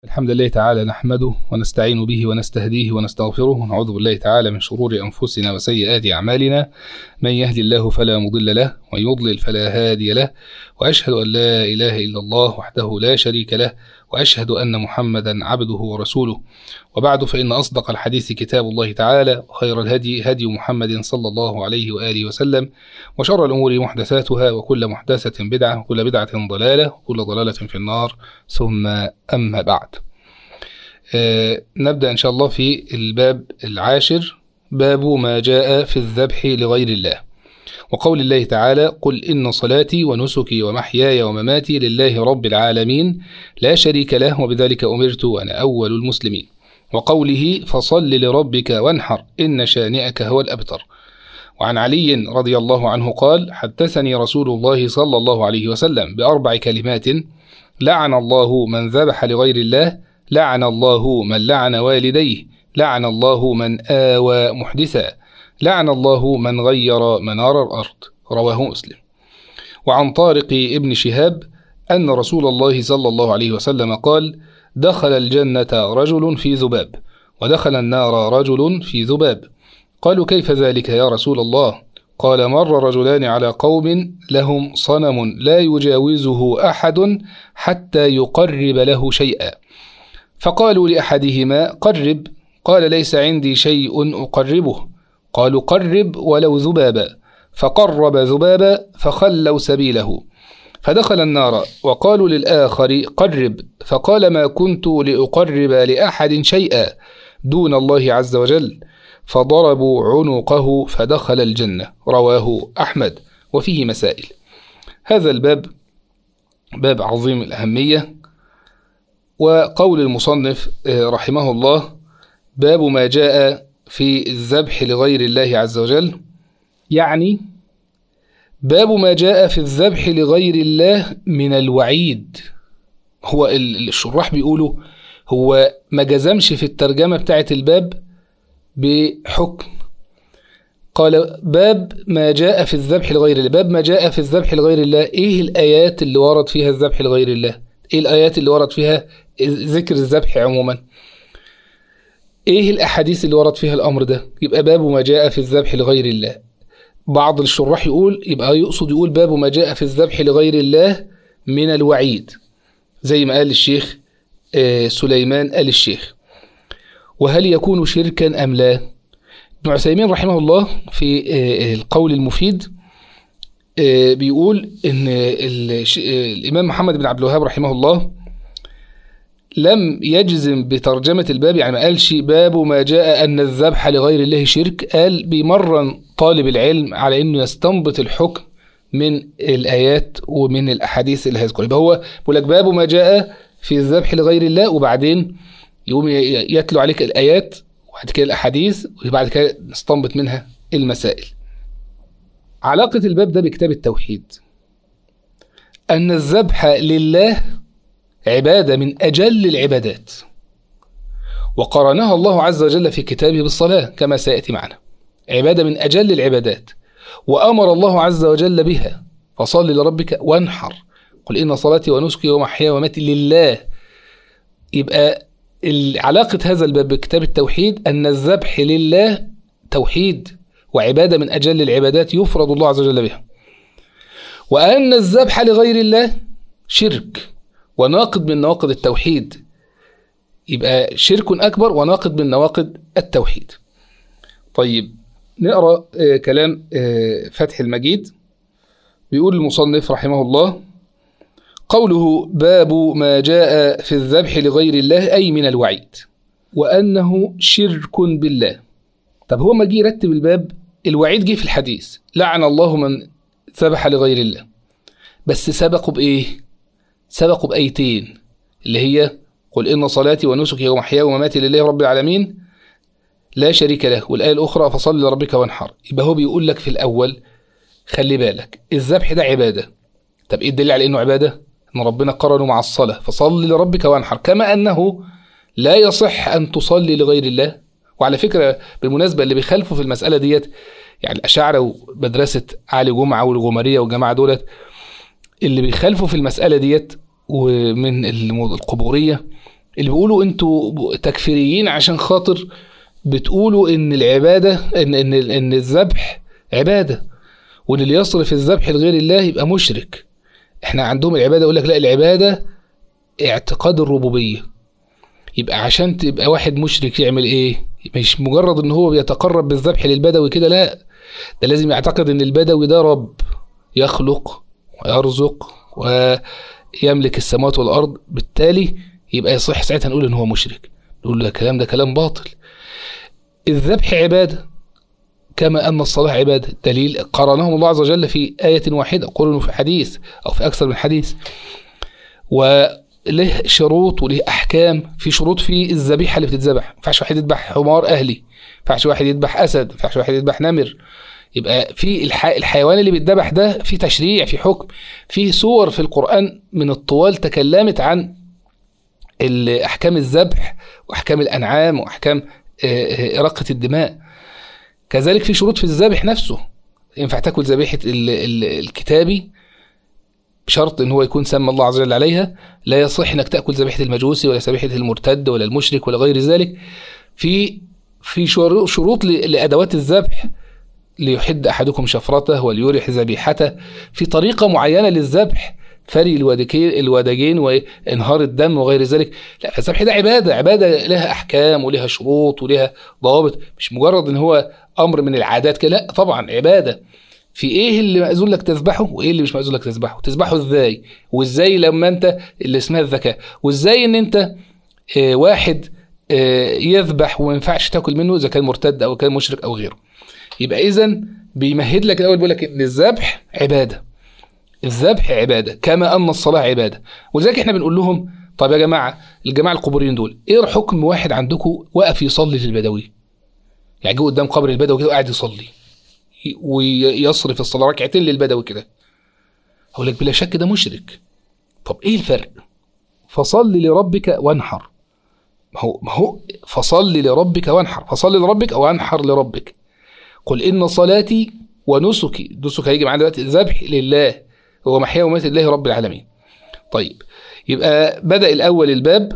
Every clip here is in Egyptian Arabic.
الحمد لله تعالى نحمده ونستعين به ونستهديه ونستغفره ونعوذ بالله تعالى من شرور أنفسنا وسيئات أعمالنا من يهد الله فلا مضل له ومن يضلل فلا هادي له وأشهد أن لا إله إلا الله وحده لا شريك له وأشهد أن محمدا عبده ورسوله وبعد فإن أصدق الحديث كتاب الله تعالى وخير الهدي هدي محمد صلى الله عليه وآله وسلم وشر الأمور محدثاتها وكل محدثة بدعة وكل بدعة ضلالة وكل ضلالة في النار ثم أما بعد آه نبدأ إن شاء الله في الباب العاشر باب ما جاء في الذبح لغير الله وقول الله تعالى قل إن صلاتي ونسكي ومحياي ومماتي لله رب العالمين لا شريك له وبذلك أمرت وأنا أول المسلمين وقوله فصل لربك وانحر إن شانئك هو الأبتر وعن علي رضي الله عنه قال حدثني رسول الله صلى الله عليه وسلم بأربع كلمات لعن الله من ذبح لغير الله لعن الله من لعن والديه لعن الله من آوى محدثا لعن الله من غير منار الأرض رواه مسلم وعن طارق ابن شهاب أن رسول الله صلى الله عليه وسلم قال دخل الجنة رجل في ذباب ودخل النار رجل في ذباب قالوا كيف ذلك يا رسول الله قال مر رجلان على قوم لهم صنم لا يجاوزه أحد حتى يقرب له شيئا فقالوا لأحدهما قرب قال ليس عندي شيء أقربه قالوا قرب ولو ذبابا فقرب ذبابا فخلوا سبيله فدخل النار وقالوا للآخر قرب فقال ما كنت لأقرب لأحد شيئا دون الله عز وجل فضربوا عنقه فدخل الجنة رواه أحمد وفيه مسائل هذا الباب باب عظيم الأهمية وقول المصنف رحمه الله باب ما جاء في الذبح لغير الله عز وجل يعني باب ما جاء في الذبح لغير الله من الوعيد هو الشراح بيقولوا هو ما جزمش في الترجمة بتاعة الباب بحكم قال باب ما جاء في الذبح لغير الله باب ما جاء في الذبح لغير الله ايه الآيات اللي ورد فيها الذبح لغير الله ايه الآيات اللي ورد فيها ذكر الذبح عموما ايه الاحاديث اللي ورد فيها الامر ده يبقى باب ما جاء في الذبح لغير الله بعض الشراح يقول يبقى يقصد يقول باب ما جاء في الذبح لغير الله من الوعيد زي ما قال الشيخ سليمان آل الشيخ وهل يكون شركا أم لا ابن عثيمين رحمه الله في القول المفيد بيقول ان الإمام محمد بن عبد الوهاب رحمه الله لم يجزم بترجمة الباب يعني ما قالش باب ما جاء أن الذبح لغير الله شرك قال بيمرن طالب العلم على أنه يستنبط الحكم من الآيات ومن الأحاديث اللي هيذكر يبقى هو بيقول لك باب ما جاء في الذبح لغير الله وبعدين يقوم يتلو عليك الآيات وبعد كده الأحاديث وبعد كده نستنبط منها المسائل علاقة الباب ده بكتاب التوحيد أن الذبح لله عبادة من أجل العبادات وقرنها الله عز وجل في كتابه بالصلاة كما سيأتي معنا عبادة من أجل العبادات وأمر الله عز وجل بها فصل لربك وانحر قل إن صلاتي ونسكي ومحياي وماتي لله يبقى علاقة هذا الباب بكتاب التوحيد أن الذبح لله توحيد وعبادة من أجل العبادات يفرض الله عز وجل بها وأن الذبح لغير الله شرك وناقض من نواقض التوحيد يبقى شرك أكبر وناقض من نواقض التوحيد طيب نقرأ كلام فتح المجيد بيقول المصنف رحمه الله قوله باب ما جاء في الذبح لغير الله أي من الوعيد وأنه شرك بالله طب هو ما جه يرتب الباب الوعيد جه في الحديث لعن الله من ذبح لغير الله بس سبقوا بإيه سبقوا بآيتين اللي هي قل إن صلاتي ونسكي ومحياي ومماتي لله رب العالمين لا شريك له والآية الأخرى فصل لربك وانحر يبقى هو بيقول لك في الأول خلي بالك الذبح ده عبادة طب إيه الدليل على إنه عبادة إن ربنا قرنه مع الصلاة فصل لربك وانحر كما أنه لا يصح أن تصلي لغير الله وعلى فكرة بالمناسبة اللي بيخالفوا في المسألة ديت يعني الأشاعرة ومدرسة علي جمعة والغمرية والجماعة دولت اللي بيخالفوا في المسألة ديت ومن القبورية اللي بيقولوا انتوا تكفيريين عشان خاطر بتقولوا ان العباده ان ان ان الذبح عباده وان اللي يصرف الذبح لغير الله يبقى مشرك احنا عندهم العباده يقول لك لا العباده اعتقاد الربوبيه يبقى عشان تبقى واحد مشرك يعمل ايه مش مجرد ان هو بيتقرب بالذبح للبدوي كده لا ده لازم يعتقد ان البدوي ده رب يخلق ويرزق ويملك السماوات والارض بالتالي يبقى يصح ساعتها نقول ان هو مشرك نقول له الكلام ده كلام باطل الذبح عباده كما أن الصلاة عبادة دليل قرنهم الله عز وجل في آية واحدة قرنوا في حديث أو في أكثر من حديث وله شروط وله أحكام في شروط في الذبيحة اللي بتتذبح ما ينفعش واحد يذبح حمار أهلي ما ينفعش واحد يذبح أسد ما ينفعش واحد يذبح نمر يبقى في الح... الحيوان اللي بيتذبح ده في تشريع في حكم في صور في القرآن من الطوال تكلمت عن أحكام الذبح وأحكام الأنعام وأحكام إراقة الدماء كذلك في شروط في الذبح نفسه ينفع تاكل ذبيحة الكتابي بشرط ان هو يكون سمى الله عز وجل عليها لا يصح انك تاكل ذبيحه المجوسي ولا ذبيحه المرتد ولا المشرك ولا غير ذلك في في شروط لادوات الذبح ليحد احدكم شفرته وليرح ذبيحته في طريقه معينه للذبح فري الودكين الوداجين وانهار الدم وغير ذلك لا فالذبح ده عباده عباده لها احكام ولها شروط ولها ضوابط مش مجرد ان هو امر من العادات كده لا طبعا عباده في ايه اللي مأذون لك تذبحه وايه اللي مش مأذون لك تذبحه تذبحه ازاي وازاي لما انت اللي اسمها الذكاء وازاي ان انت آه واحد آه يذبح وما ينفعش تاكل منه اذا كان مرتد او كان مشرك او غيره يبقى اذا بيمهد لك الاول بيقول لك ان الذبح عباده الذبح عباده كما ان الصلاه عباده ولذلك احنا بنقول لهم طب يا جماعه الجماعه القبوريين دول ايه حكم واحد عندكم وقف يصلي للبدوي يعني جه قدام قبر البدوي كده وقاعد يصلي ويصرف الصلاه ركعتين للبدوي كده اقول لك بلا شك ده مشرك طب ايه الفرق فصل لربك وانحر ما هو ما هو فصل لربك وانحر فصل لربك وانحر لربك قل ان صلاتي ونسكي نسك هيجي معانا دلوقتي ذبح لله هو محيا ومات لله رب العالمين طيب يبقى بدأ الأول الباب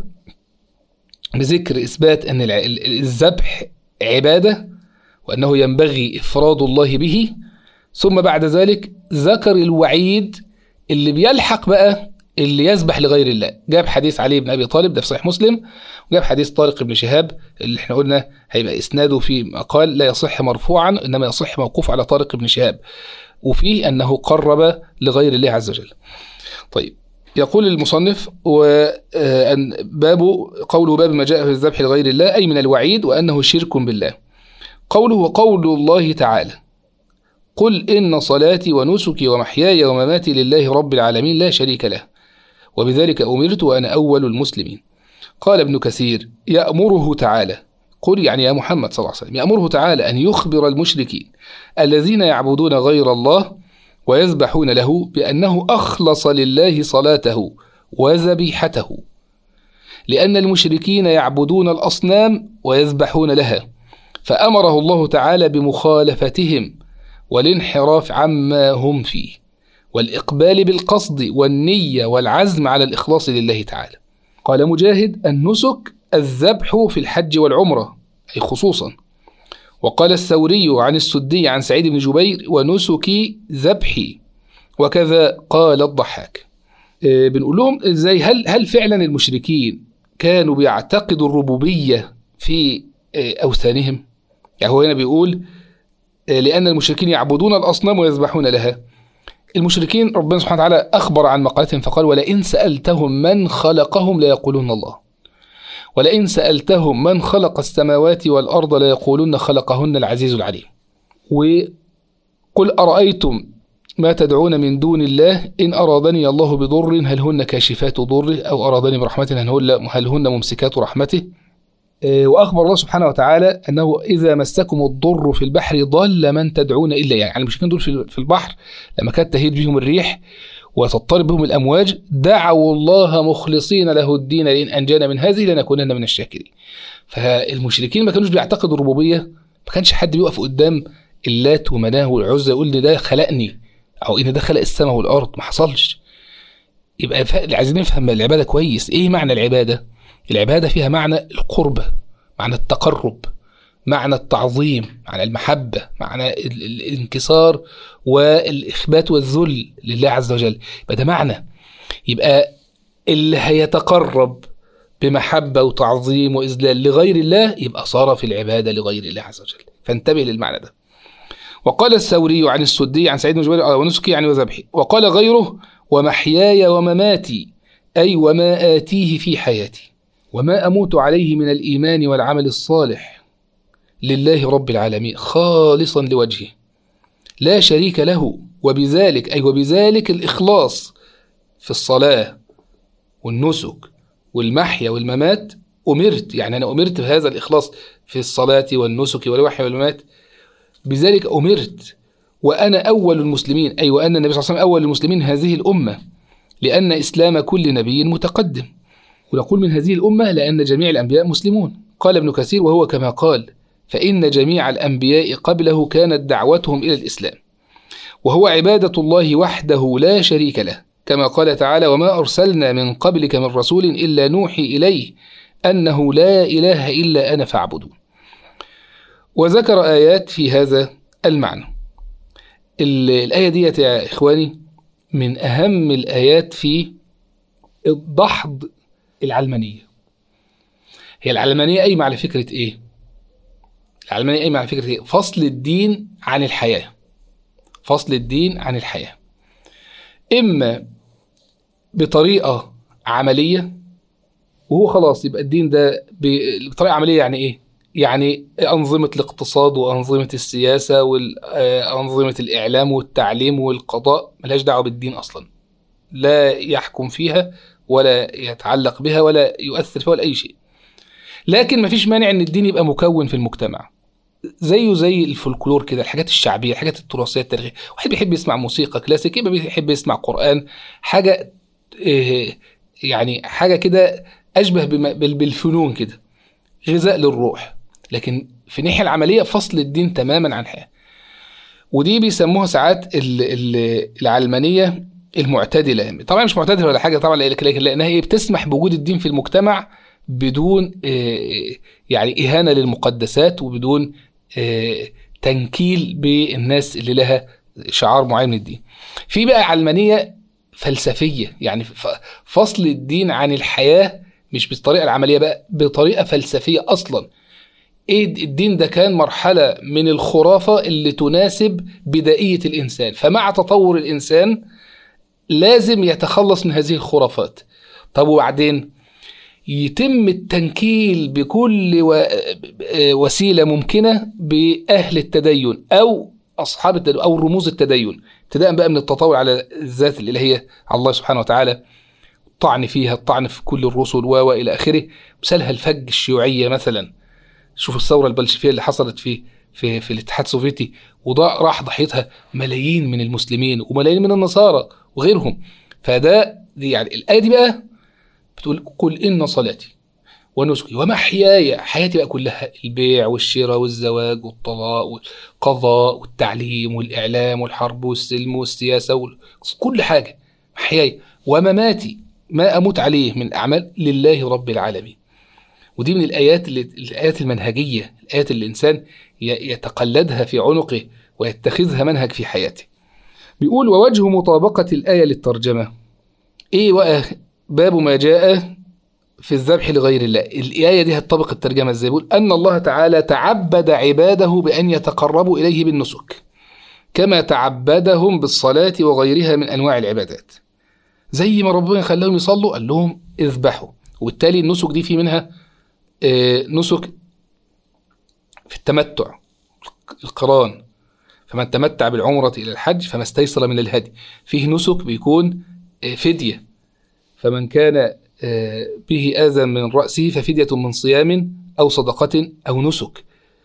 بذكر إثبات أن الذبح عبادة وأنه ينبغي إفراد الله به ثم بعد ذلك ذكر الوعيد اللي بيلحق بقى اللي يذبح لغير الله جاب حديث علي بن أبي طالب ده في صحيح مسلم وجاب حديث طارق بن شهاب اللي احنا قلنا هيبقى إسناده في مقال لا يصح مرفوعا إنما يصح موقوف على طارق بن شهاب وفيه أنه قرب لغير الله عز وجل طيب يقول المصنف وأن باب قوله باب ما جاء في الذبح لغير الله أي من الوعيد وأنه شرك بالله قوله وقول الله تعالى قل إن صلاتي ونسكي ومحياي ومماتي لله رب العالمين لا شريك له وبذلك أمرت وأنا أول المسلمين قال ابن كثير يأمره تعالى قل يعني يا محمد صلى الله عليه وسلم يأمره تعالى أن يخبر المشركين الذين يعبدون غير الله ويذبحون له بأنه أخلص لله صلاته وذبيحته لأن المشركين يعبدون الأصنام ويذبحون لها فأمره الله تعالى بمخالفتهم والانحراف عما هم فيه والإقبال بالقصد والنية والعزم على الإخلاص لله تعالى قال مجاهد النسك الذبح في الحج والعمرة أي خصوصا وقال الثوري عن السدي عن سعيد بن جبير ونسكي ذبحي وكذا قال الضحاك آه بنقول لهم ازاي هل هل فعلا المشركين كانوا بيعتقدوا الربوبيه في آه اوثانهم يعني هو هنا بيقول آه لان المشركين يعبدون الاصنام ويذبحون لها المشركين ربنا سبحانه وتعالى اخبر عن مقالتهم فقال ولئن سالتهم من خلقهم ليقولون الله ولئن سألتهم من خلق السماوات والأرض ليقولن خلقهن العزيز العليم وقل أرأيتم ما تدعون من دون الله إن أرادني الله بضر هل هن كاشفات ضره أو أرادني برحمة هل هن ممسكات رحمته وأخبر الله سبحانه وتعالى أنه إذا مسكم الضر في البحر ضل من تدعون إلا يعني المشركين دول في البحر لما كانت تهيد بهم الريح وتضطرب بهم الأمواج دعوا الله مخلصين له الدين لئن أنجانا من هذه لنكونن من الشاكرين فالمشركين ما كانوش بيعتقدوا الربوبية ما كانش حد بيقف قدام اللات ومناه والعزى يقول ان ده خلقني او ان ده خلق السماء والارض ما حصلش يبقى عايزين نفهم العباده كويس ايه معنى العباده العبادة فيها معنى القربة معنى التقرب معنى التعظيم معنى المحبة معنى ال- ال- الانكسار والإخبات والذل لله عز وجل يبقى ده معنى يبقى اللي هيتقرب بمحبة وتعظيم وإذلال لغير الله يبقى صار في العبادة لغير الله عز وجل فانتبه للمعنى ده وقال الثوري عن السدي عن سعيد بن جبير آه، ونسكي يعني وذبحي وقال غيره ومحياي ومماتي أي وما آتيه في حياتي وما أموت عليه من الإيمان والعمل الصالح لله رب العالمين خالصا لوجهه لا شريك له وبذلك أي وبذلك الإخلاص في الصلاة والنسك والمحيا والممات أمرت يعني أنا أمرت بهذا الإخلاص في الصلاة والنسك والوحي والممات بذلك أمرت وأنا أول المسلمين أي وأن النبي صلى الله عليه وسلم أول المسلمين هذه الأمة لأن إسلام كل نبي متقدم ونقول من هذه الأمة لأن جميع الأنبياء مسلمون قال ابن كثير وهو كما قال فإن جميع الأنبياء قبله كانت دعوتهم إلى الإسلام وهو عبادة الله وحده لا شريك له كما قال تعالى وما أرسلنا من قبلك من رسول إلا نوحي إليه أنه لا إله إلا أنا فاعبدون وذكر آيات في هذا المعنى ال- الآية دي يا إخواني من أهم الآيات في دحض العلمانية هي العلمانية قايمة على فكرة إيه؟ العلمانية قايمة على فكرة إيه؟ فصل الدين عن الحياة فصل الدين عن الحياة إما بطريقة عملية وهو خلاص يبقى الدين ده ب- بطريقة عملية يعني إيه؟ يعني أنظمة الاقتصاد وأنظمة السياسة وأنظمة الإعلام والتعليم والقضاء ملهاش دعوة بالدين أصلا لا يحكم فيها ولا يتعلق بها ولا يؤثر فيها ولا أي شيء لكن مفيش مانع ان الدين يبقى مكون في المجتمع زيه زي الفولكلور كده الحاجات الشعبيه الحاجات التراثيه التاريخيه واحد بيحب يسمع موسيقى كلاسيك يبقى بيحب يسمع قران حاجه إيه، يعني حاجه كده اشبه بما- بال- بالفنون كده غذاء للروح لكن في الناحيه العمليه فصل الدين تماما عن الحياه ودي بيسموها ساعات ال- ال- العلمانيه المعتدله طبعا مش معتدله ولا حاجه طبعا لكن لانها هي بتسمح بوجود الدين في المجتمع بدون آه، يعني إهانة للمقدسات وبدون آه، تنكيل بالناس اللي لها شعار معين من الدين في بقى علمانية فلسفية يعني ف- فصل الدين عن الحياة مش بالطريقة العملية بقى بطريقة فلسفية أصلا ايه الدين ده كان مرحلة من الخرافة اللي تناسب بدائية الإنسان فمع تطور الإنسان لازم يتخلص من هذه الخرافات طب وبعدين يتم التنكيل بكل و... وسيلة ممكنة بأهل التدين أو أصحاب التدين أو رموز التدين ابتداء بقى من التطاول على الذات الإلهية على الله سبحانه وتعالى الطعن فيها الطعن في كل الرسل و وإلى آخره مثالها الفج الشيوعية مثلا شوف الثورة البلشفية اللي حصلت في في في الاتحاد السوفيتي وده راح ضحيتها ملايين من المسلمين وملايين من النصارى وغيرهم فده دي يعني الآية دي بقى بتقول قل إن صلاتي ونسكي ومحياي حياتي بقى كلها البيع والشراء والزواج والطلاق والقضاء والتعليم والإعلام والحرب والسلم والسياسة وال... كل حاجة محياي ومماتي ما أموت عليه من أعمال لله رب العالمين ودي من الآيات اللي الآيات المنهجية الآيات اللي الإنسان ي- يتقلدها في عنقه ويتخذها منهج في حياته بيقول ووجه مطابقة الآية للترجمة إيه بقى باب ما جاء في الذبح لغير الله الآية دي هتطبق الترجمة ازاي بيقول أن الله تعالى تعبد عباده بأن يتقربوا إليه بالنسك كما تعبدهم بالصلاة وغيرها من أنواع العبادات زي ما ربنا خلاهم يصلوا قال لهم اذبحوا وبالتالي النسك دي في منها آه، نسك في التمتع القران فمن تمتع بالعمرة إلى الحج فما استيسر من الهدي فيه نسك بيكون آه، فدية فمن كان آه، به آذى من رأسه ففدية من صيام أو صدقة أو نسك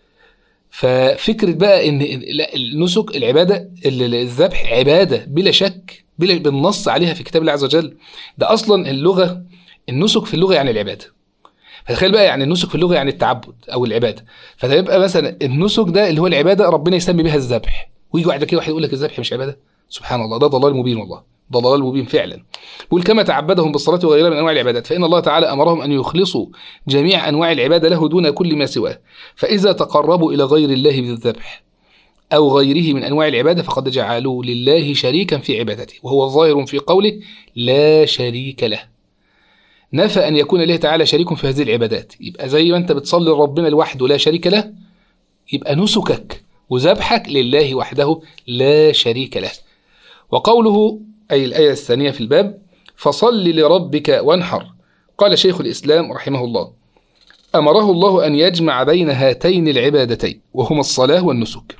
ففكرة بقى إن إن- لا، النسك العبادة ال- ال- الذبح عبادة بلا شك بلا بالنص عليها في كتاب الله عز وجل ده أصلا اللغة النسك في اللغة يعني العبادة فتخيل بقى يعني النسك في اللغة يعني التعبد أو العبادة فيبقى مثلا النسك ده اللي هو العبادة ربنا يسمي بها الذبح ويجي واحد كده واحد يقول لك الذبح مش عبادة سبحان الله ده ضلال مبين والله ده ضلال مبين فعلا بيقول كما تعبدهم بالصلاة وغيرها من أنواع العبادات فإن الله تعالى أمرهم أن يخلصوا جميع أنواع العبادة له دون كل ما سواه فإذا تقربوا إلى غير الله بالذبح أو غيره من أنواع العبادة فقد جعلوا لله شريكا في عبادته وهو ظاهر في قوله لا شريك له نفى أن يكون الله تعالى شريك في هذه العبادات يبقى زي ما أنت بتصلي لربنا لوحده لا شريك له يبقى نسكك وذبحك لله وحده لا شريك له وقوله أي الآية الثانية في الباب فصل لربك وانحر قال شيخ الإسلام رحمه الله أمره الله أن يجمع بين هاتين العبادتين وهما الصلاة والنسك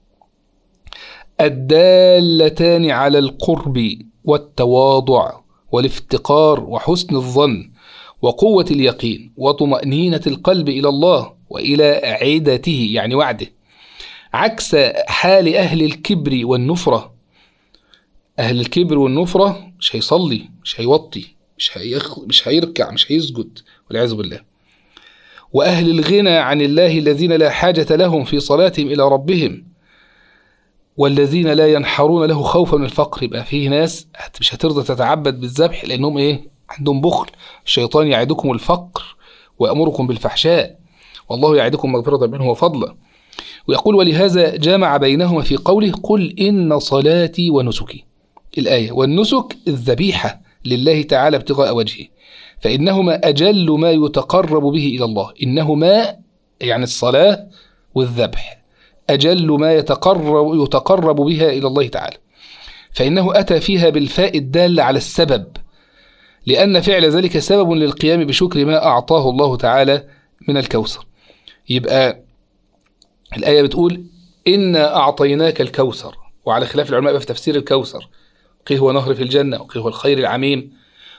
الدالتان على القرب والتواضع والافتقار وحسن الظن وقوة اليقين وطمأنينة القلب إلى الله وإلى عدته يعني وعده عكس حال أهل الكبر والنفرة أهل الكبر والنفرة مش هيصلي مش هيوطي مش, هيخ... مش هيركع مش هيسجد والعياذ بالله وأهل الغنى عن الله الذين لا حاجة لهم في صلاتهم إلى ربهم والذين لا ينحرون له خوفا من الفقر يبقى فيه ناس مش هترضى تتعبد بالذبح لأنهم إيه عندهم بخل الشيطان يعدكم الفقر ويأمركم بالفحشاء والله يعدكم مغفرة منه وفضلا ويقول ولهذا جمع بينهما في قوله قل إن صلاتي ونسكي الآية والنسك الذبيحة لله تعالى ابتغاء وجهه فإنهما أجل ما يتقرب به إلى الله إنهما يعني الصلاة والذبح أجل ما يتقرب, يتقرب بها إلى الله تعالى فإنه أتى فيها بالفاء الدالة على السبب لأن فعل ذلك سبب للقيام بشكر ما أعطاه الله تعالى من الكوثر يبقى الآية بتقول إنا أعطيناك الكوثر وعلى خلاف العلماء في تفسير الكوثر قيل هو نهر في الجنة وقيل هو الخير العميم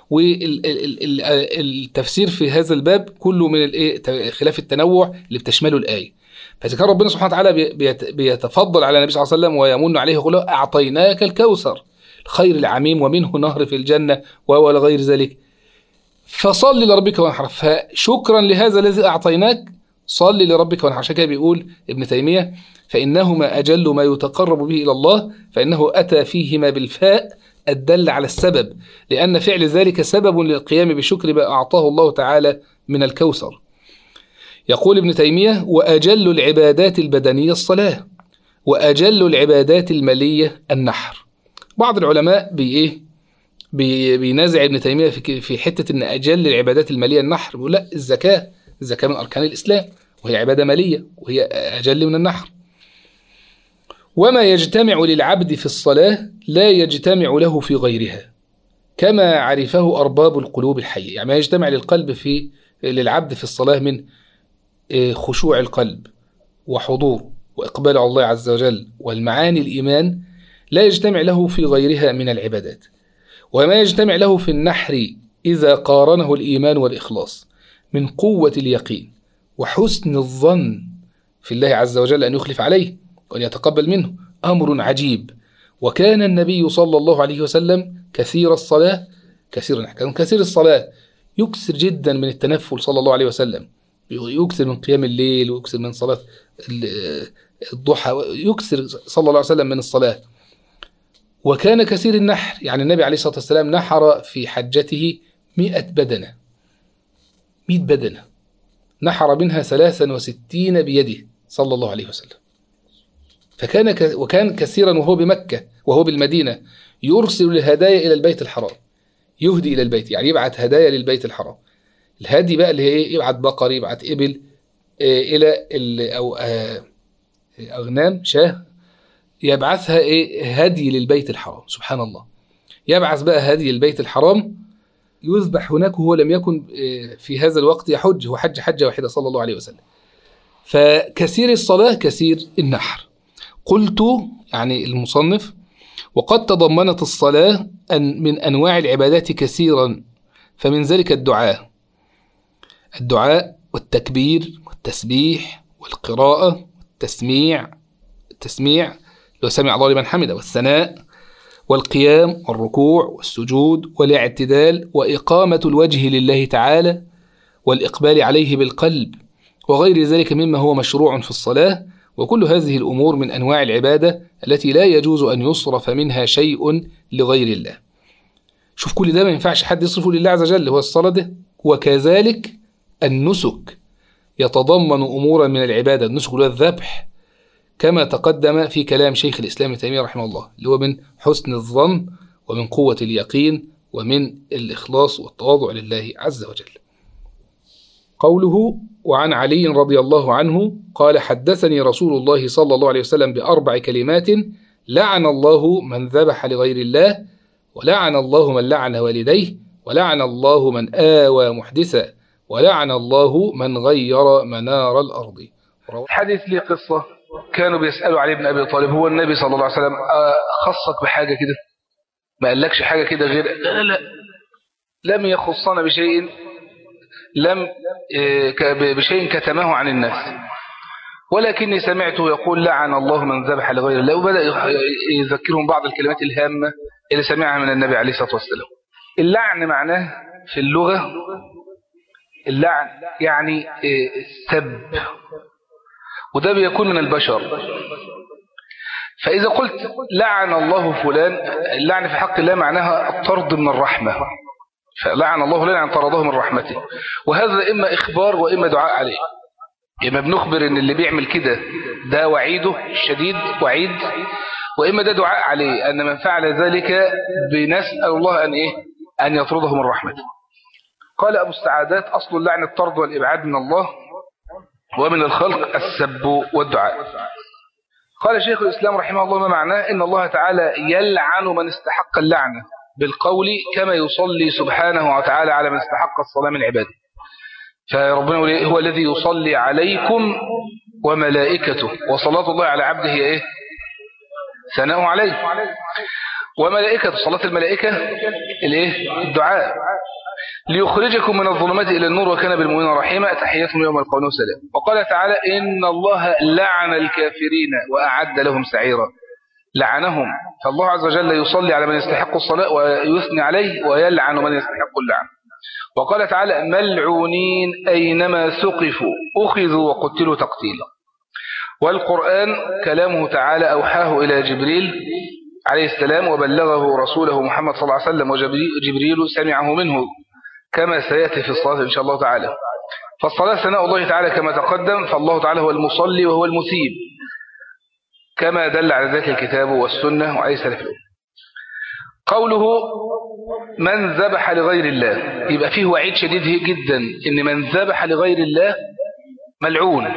والتفسير في هذا الباب كله من خلاف التنوع اللي بتشمله الآية فإذا كان ربنا سبحانه وتعالى بيتفضل على النبي صلى الله عليه وسلم ويمن عليه يقول له أعطيناك الكوثر الخير العميم ومنه نهر في الجنة ولا غير ذلك فصل لربك وانحر فشكرا لهذا الذي أعطيناك صل لربك وانحر عشان كده بيقول ابن تيمية فإنهما أجل ما يتقرب به إلى الله فإنه أتى فيهما بالفاء الدل على السبب لأن فعل ذلك سبب للقيام بشكر ما أعطاه الله تعالى من الكوثر يقول ابن تيمية وأجل العبادات البدنية الصلاة وأجل العبادات المالية النحر بعض العلماء بي إيه بي بينازع ابن تيمية في في حتة إن أجل العبادات المالية النحر بيقول لا الزكاة الزكاة من أركان الإسلام وهي عبادة مالية وهي أجل من النحر وما يجتمع للعبد في الصلاة لا يجتمع له في غيرها كما عرفه أرباب القلوب الحية يعني ما يجتمع للقلب في للعبد في الصلاة من خشوع القلب وحضور وإقبال على الله عز وجل والمعاني الإيمان لا يجتمع له في غيرها من العبادات وما يجتمع له في النحر إذا قارنه الإيمان والإخلاص من قوة اليقين وحسن الظن في الله عز وجل أن يخلف عليه وأن يتقبل منه أمر عجيب وكان النبي صلى الله عليه وسلم كثير الصلاة كثير كان كثير الصلاة يكثر جدا من التنفل صلى الله عليه وسلم يكثر من قيام الليل ويكثر من صلاة الضحى يكثر صلى الله عليه وسلم من الصلاة وكان كثير النحر يعني النبي عليه الصلاة والسلام نحر في حجته مئة بدنة مئة بدنة نحر منها ثلاثا وستين بيده صلى الله عليه وسلم فكان ك... وكان كثيرا وهو بمكة وهو بالمدينة يرسل الهدايا إلى البيت الحرام يهدي إلى البيت يعني يبعث هدايا للبيت الحرام الهدي بقى اللي هي ايه يبعت بقر يبعت إبل إيه إلى ال... أو آه أغنام شاه يبعثها إيه هدي للبيت الحرام سبحان الله يبعث بقى هدي للبيت الحرام يذبح هناك وهو لم يكن في هذا الوقت يحج هو حج حجة واحدة صلى الله عليه وسلم فكثير الصلاة كثير النحر قلت يعني المصنف وقد تضمنت الصلاة أن من أنواع العبادات كثيرا فمن ذلك الدعاء الدعاء والتكبير والتسبيح والقراءة والتسميع التسميع لو سمع الله لمن حمده والثناء والقيام والركوع والسجود والاعتدال وإقامة الوجه لله تعالى والإقبال عليه بالقلب وغير ذلك مما هو مشروع في الصلاة وكل هذه الأمور من أنواع العبادة التي لا يجوز أن يصرف منها شيء لغير الله شوف كل ده ما ينفعش حد يصرفه لله عز وجل هو الصلاة ده وكذلك النسك يتضمن أمورا من العبادة النسك اللي هو الذبح كما تقدم في كلام شيخ الإسلام ابن تيمية رحمه الله اللي هو من حسن الظن ومن قوة اليقين ومن الإخلاص والتواضع لله عز وجل قوله وعن علي رضي الله عنه قال حدثني رسول الله صلى الله عليه وسلم بأربع كلمات لعن الله من ذبح لغير الله ولعن الله من لعن والديه ولعن الله من آوى محدثا ولعن الله من غير منار الأرض حديث لي قصة كانوا بيسألوا علي بن أبي طالب هو النبي صلى الله عليه وسلم خصك بحاجة كده ما قالكش حاجة كده غير لا لا لم يخصنا بشيء لم بشيء كتمه عن الناس ولكني سمعته يقول لعن الله من ذبح لغير الله وبدأ يذكرهم بعض الكلمات الهامة اللي سمعها من النبي عليه الصلاة والسلام اللعن معناه في اللغة اللعن يعني السب وده بيكون من البشر فإذا قلت لعن الله فلان اللعن في حق الله معناها الطرد من الرحمة فلعن الله فلان عن طرده من رحمته وهذا إما إخبار وإما دعاء عليه إما بنخبر إن اللي بيعمل كده ده وعيده الشديد وعيد وإما ده دعاء عليه أن من فعل ذلك بنسأل الله أن إيه أن يطرده من رحمته قال أبو السعادات أصل اللعن الطرد والإبعاد من الله ومن الخلق السب والدعاء قال شيخ الإسلام رحمه الله ما معناه إن الله تعالى يلعن من استحق اللعنة بالقول كما يصلي سبحانه وتعالى على من استحق الصلاة من عباده فربنا يقول هو الذي يصلي عليكم وملائكته وصلاة الله على عبده هي إيه ثناء عليه وملائكة صلاة الملائكة الايه الدعاء ليخرجكم من الظلمات إلى النور وكان بالمؤمنين رحيما تحياتهم يوم القيامة سلام وقال تعالى إن الله لعن الكافرين وأعد لهم سعيرا لعنهم فالله عز وجل يصلي على من يستحق الصلاة ويثني عليه ويلعن من يستحق اللعن وقال تعالى ملعونين أينما ثقفوا أخذوا وقتلوا تقتيلا والقرآن كلامه تعالى أوحاه إلى جبريل عليه السلام وبلغه رسوله محمد صلى الله عليه وسلم وجبريل سمعه منه كما سيأتي في الصلاة إن شاء الله تعالى فالصلاة ثناء الله تعالى كما تقدم فالله تعالى هو المصلي وهو المثيب كما دل على ذلك الكتاب والسنة وعليه سلف قوله من ذبح لغير الله يبقى فيه وعيد شديد جدا ان من ذبح لغير الله ملعون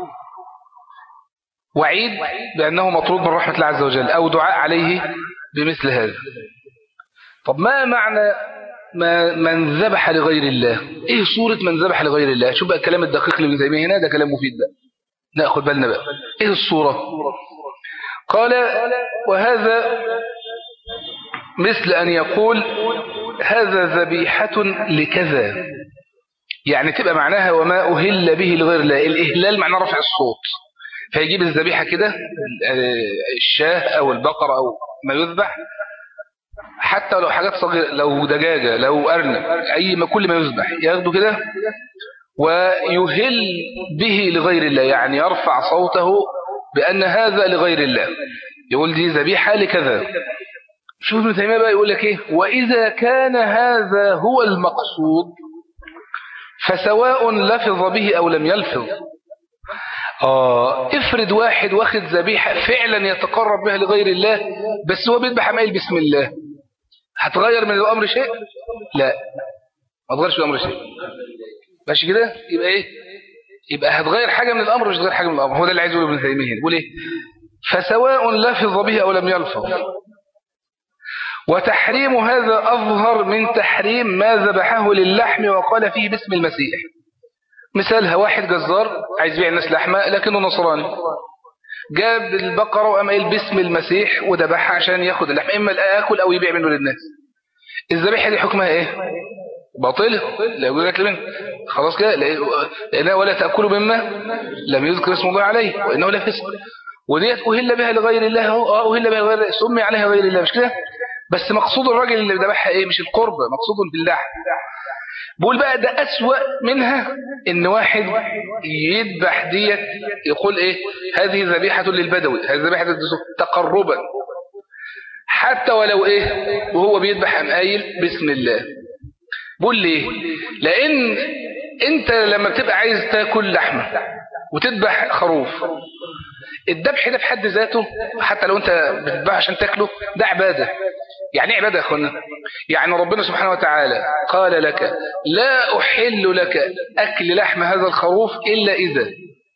وعيد بأنه مطرود من رحمة الله عز وجل أو دعاء عليه بمثل هذا طب ما معنى ما من ذبح لغير الله ايه صورة من ذبح لغير الله شوف بقى الكلام الدقيق اللي ابن تيمية هنا ده كلام مفيد بقى ناخد بالنا بقى ايه الصورة قال وهذا مثل أن يقول هذا ذبيحة لكذا يعني تبقى معناها وما أهل به لغير الله الإهلال معناه رفع الصوت فيجيب الذبيحة كده الشاه أو البقرة أو ما يذبح حتى لو حاجات صغيرة لو دجاجة لو أرنب أي ما كل ما يذبح ياخده كده ويهل به لغير الله يعني يرفع صوته بأن هذا لغير الله يقول دي ذبيحة لكذا شوف ابن تيمية بقى يقول لك ايه وإذا كان هذا هو المقصود فسواء لفظ به أو لم يلفظ آه افرض واحد واخد ذبيحة فعلا يتقرب بها لغير الله بس هو بيذبح عمايل بسم الله هتغير من الأمر شيء لا ما تغيرش الأمر شيء ماشي كده يبقى ايه يبقى هتغير حاجة من الأمر مش تغير حاجة من الأمر هو ده اللي عايز يقوله ابن تيمية يقول ايه فسواء لفظ به أو لم يلفظ وتحريم هذا أظهر من تحريم ما ذبحه للحم وقال فيه باسم المسيح مثالها واحد جزار عايز يبيع الناس لحمة لكنه نصراني جاب البقرة وقام قايل باسم المسيح وذبحها عشان ياخد اللحم إما ياكل أو يبيع منه للناس الذبيحة دي حكمها إيه باطلة لا يقول لك لمن خلاص كده لأنها ولا تأكلوا مما لم يذكر اسم الله عليه وإنه لا فسق وديت أهل بها لغير الله أهو أهل بها لغير الله سمي عليها غير الله مش كده بس مقصود الراجل اللي ذبحها ايه مش القربة مقصود باللحم بقول بقى ده أسوأ منها ان واحد يذبح ديت يقول ايه هذه ذبيحة للبدوي هذه ذبيحة تقربا حتى ولو ايه وهو بيذبح قام قايل بسم الله بقول ليه لان انت لما بتبقى عايز تاكل لحمه وتذبح خروف الذبح ده في حد ذاته حتى لو انت بتذبح عشان تاكله ده عباده يعني ايه عباده يا اخوانا يعني ربنا سبحانه وتعالى قال لك لا احل لك اكل لحم هذا الخروف الا اذا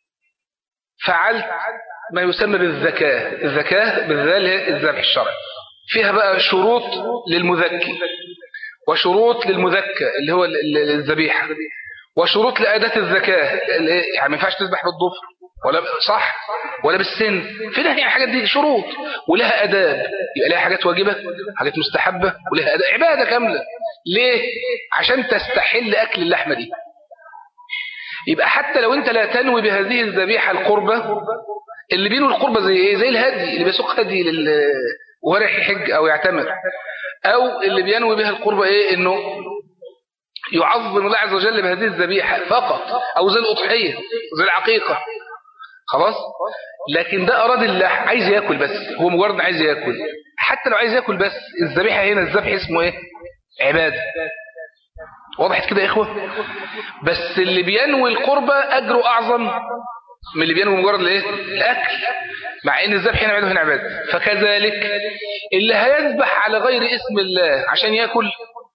فعلت ما يسمى بالزكاه الزكاه بالذال هي الذبح الشرعي فيها بقى شروط للمذكي وشروط للمذكى اللي هو الذبيحه وشروط لأداة الزكاة يعني ما ينفعش تذبح بالضفر ولا صح ولا بالسن في نهي الحاجات دي شروط ولها أداب يبقى لها حاجات واجبة حاجات مستحبة ولها أداب عبادة كاملة ليه عشان تستحل أكل اللحمة دي يبقى حتى لو انت لا تنوي بهذه الذبيحة القربة اللي بينه القربة زي ايه زي الهدي اللي بيسوق هدي لل ورح يحج او يعتمر او اللي بينوي بها القربة ايه انه يعظم الله عز وجل بهذه الذبيحة فقط أو زي الأضحية زي العقيقة خلاص لكن ده أراد الله عايز يأكل بس هو مجرد عايز يأكل حتى لو عايز يأكل بس الذبيحة هنا الذبح اسمه إيه عبادة وضحت كده يا إخوة بس اللي بينوي القربة أجره أعظم من اللي بينوي مجرد الايه الاكل مع ان الذبح هنا عباده هنا عباده فكذلك اللي هيذبح على غير اسم الله عشان ياكل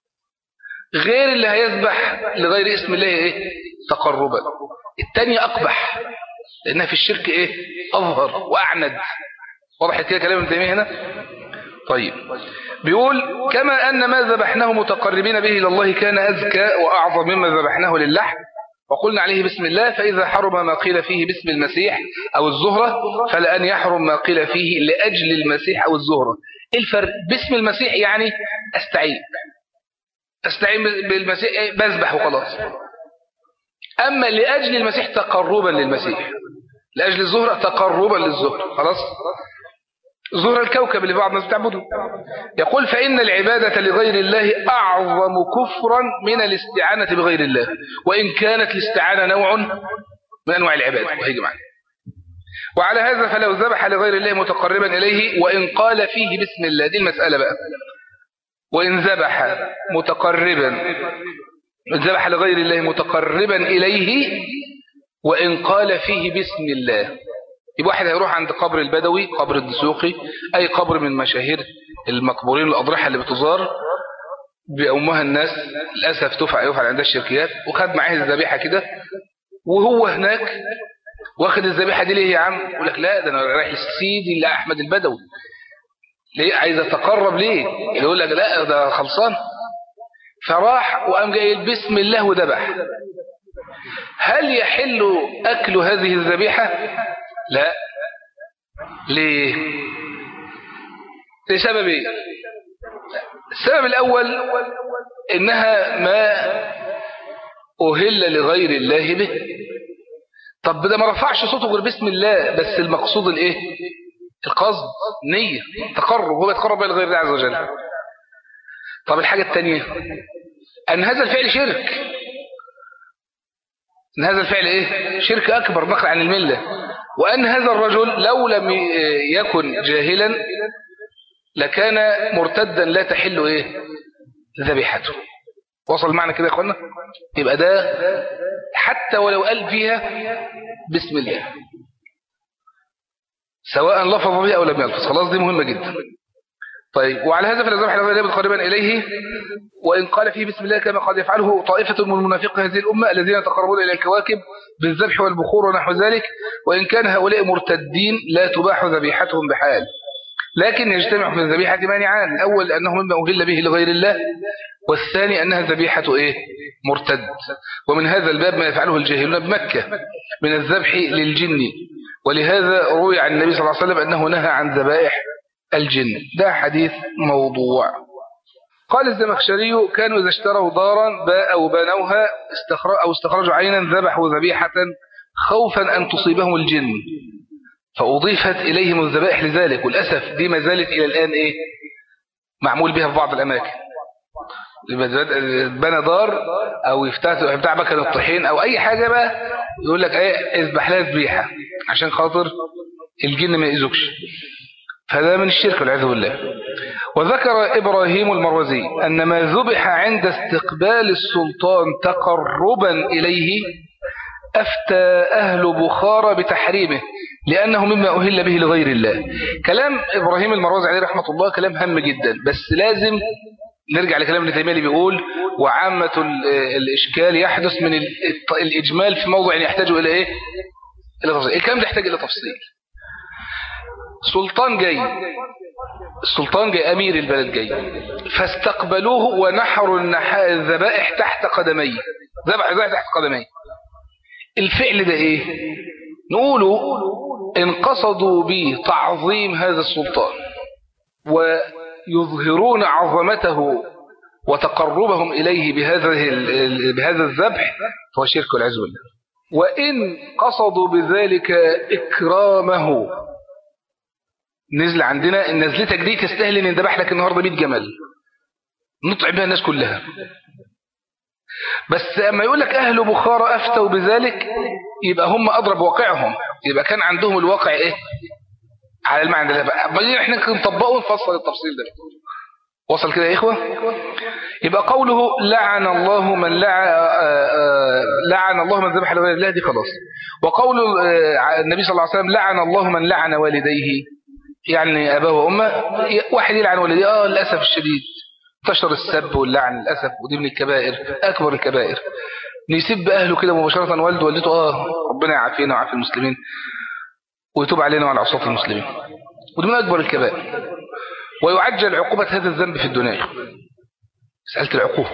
غير اللي هيذبح لغير اسم الله ايه تقربا الثانية اقبح لانها في الشرك ايه اظهر واعند وضحت كده كلام ابن تيميه هنا طيب بيقول كما ان ما ذبحناه متقربين به الى الله كان ازكى واعظم مما ذبحناه للحم وقلنا عليه بسم الله فإذا حرم ما قيل فيه باسم المسيح أو الزهرة فلأن يحرم ما قيل فيه لأجل المسيح أو الزهرة الفرق باسم المسيح يعني أستعين استعين بالمسيح إيه؟ بذبح وخلاص أما لأجل المسيح تقربا للمسيح لأجل الزهرة تقربا للزهرة خلاص زهر الكوكب اللي بعض الناس بتعبده يقول فإن العبادة لغير الله أعظم كفرا من الاستعانة بغير الله وإن كانت الاستعانة نوع من أنواع العبادة وهيجي معنا وعلى هذا فلو ذبح لغير الله متقربا إليه وإن قال فيه بسم الله دي المسألة بقى وإن ذبح متقربا ذبح لغير الله متقربا إليه وإن قال فيه بسم الله يبقى واحد هيروح عند قبر البدوي قبر الدسوقي أي قبر من مشاهير المقبورين الأضرحة اللي بتزار بأمها الناس للأسف تفعل يفعل عندها الشركيات وخد معاه الذبيحة كده وهو هناك واخد الذبيحة دي ليه يا عم يقول لك لا ده أنا رايح لسيدي لأحمد البدوي ليه عايز اتقرب ليه اللي يقول لك لا ده خلصان فراح وقام جاي بسم الله وذبح هل يحل أكل هذه الذبيحة لا ليه لسبب ايه السبب الأول إنها ما أهل لغير الله به طب ده ما رفعش صوته غير بسم الله بس المقصود الايه القصد نية تقرب هو يتقرب إلى غير الله عز وجل طب الحاجة الثانية أن هذا الفعل شرك أن هذا الفعل إيه شرك أكبر نقل عن الملة وأن هذا الرجل لو لم يكن جاهلا لكان مرتدا لا تحل إيه ذبيحته وصل معنا كده يا أخوانا يبقى ده حتى ولو قال فيها بسم الله سواء لفظ به أو لم يلفظ خلاص دي مهمة جدا طيب وعلى هذا فلا ذبح لغير قريبا إليه وإن قال فيه بسم الله كما قد يفعله طائفة من المنافق هذه الأمة الذين يتقربون إلى الكواكب بالذبح والبخور ونحو ذلك وإن كان هؤلاء مرتدين لا تباح ذبيحتهم بحال لكن يجتمع في الذبيحة مانعان الأول أنه مما أهل به لغير الله والثاني أنها ذبيحة إيه؟ مرتد ومن هذا الباب ما يفعله الجاهلون بمكة من الذبح للجن ولهذا روي عن النبي صلى الله عليه وسلم أنه نهى عن ذبائح الجن ده حديث موضوع قال الزمخشري كانوا إذا اشتروا دارا أو بنوها أو استخرجوا عينا ذبحوا ذبيحة خوفا أن تصيبهم الجن فأضيفت إليهم الذبائح لذلك والأسف دي ما زالت إلى الآن إيه معمول بها في بعض الأماكن بنى دار أو يفتح بتاع مكان الطحين أو أي حاجة بقى يقول لك إيه اذبح لها ذبيحة عشان خاطر الجن ما يأذوكش فهذا من الشرك والعياذ بالله وذكر إبراهيم المروزي أن ما ذبح عند استقبال السلطان تقربا إليه أفتى أهل بخارى بتحريمه لأنه مما أهل به لغير الله كلام إبراهيم المروزي عليه رحمة الله كلام هم جدا بس لازم نرجع لكلام ابن تيمية اللي بيقول وعامة الإشكال يحدث من الإجمال في موضع يحتاج إلى إيه؟ إلى تفصيل الكلام ده يحتاج إلى تفصيل سلطان جاي السلطان جاي أمير البلد جاي فاستقبلوه ونحروا الذبائح تحت قدميه ذبح ذبح تحت قدميه الفعل ده ايه نقوله ان قصدوا به تعظيم هذا السلطان ويظهرون عظمته وتقربهم إليه بهذا بهذا الذبح فهو شرك والعياذ بالله وإن قصدوا بذلك إكرامه نزل عندنا نزلتك دي تستاهل ان يندبح لك النهارده 100 جمل نطعم بها الناس كلها بس اما يقول لك اهل بخارى افتوا بذلك يبقى هم اضرب واقعهم يبقى كان عندهم الواقع ايه على المعنى ده بقى احنا نطبقه ونفصل التفصيل ده وصل كده يا اخوه يبقى قوله لعن الله من لعن لعن الله من ذبح لغير الله دي خلاص وقول النبي صلى الله عليه وسلم لعن الله من لعن والديه يعني أباه وأمه واحد يلعن والديه آه للأسف الشديد انتشر السب واللعن للأسف ودي من الكبائر أكبر الكبائر يسب أهله كده مباشرة والده والدته آه ربنا يعافينا ويعافي المسلمين ويتوب علينا وعلى عصاة المسلمين ودي من أكبر الكبائر ويعجل عقوبة هذا الذنب في الدنيا مسألة العقوق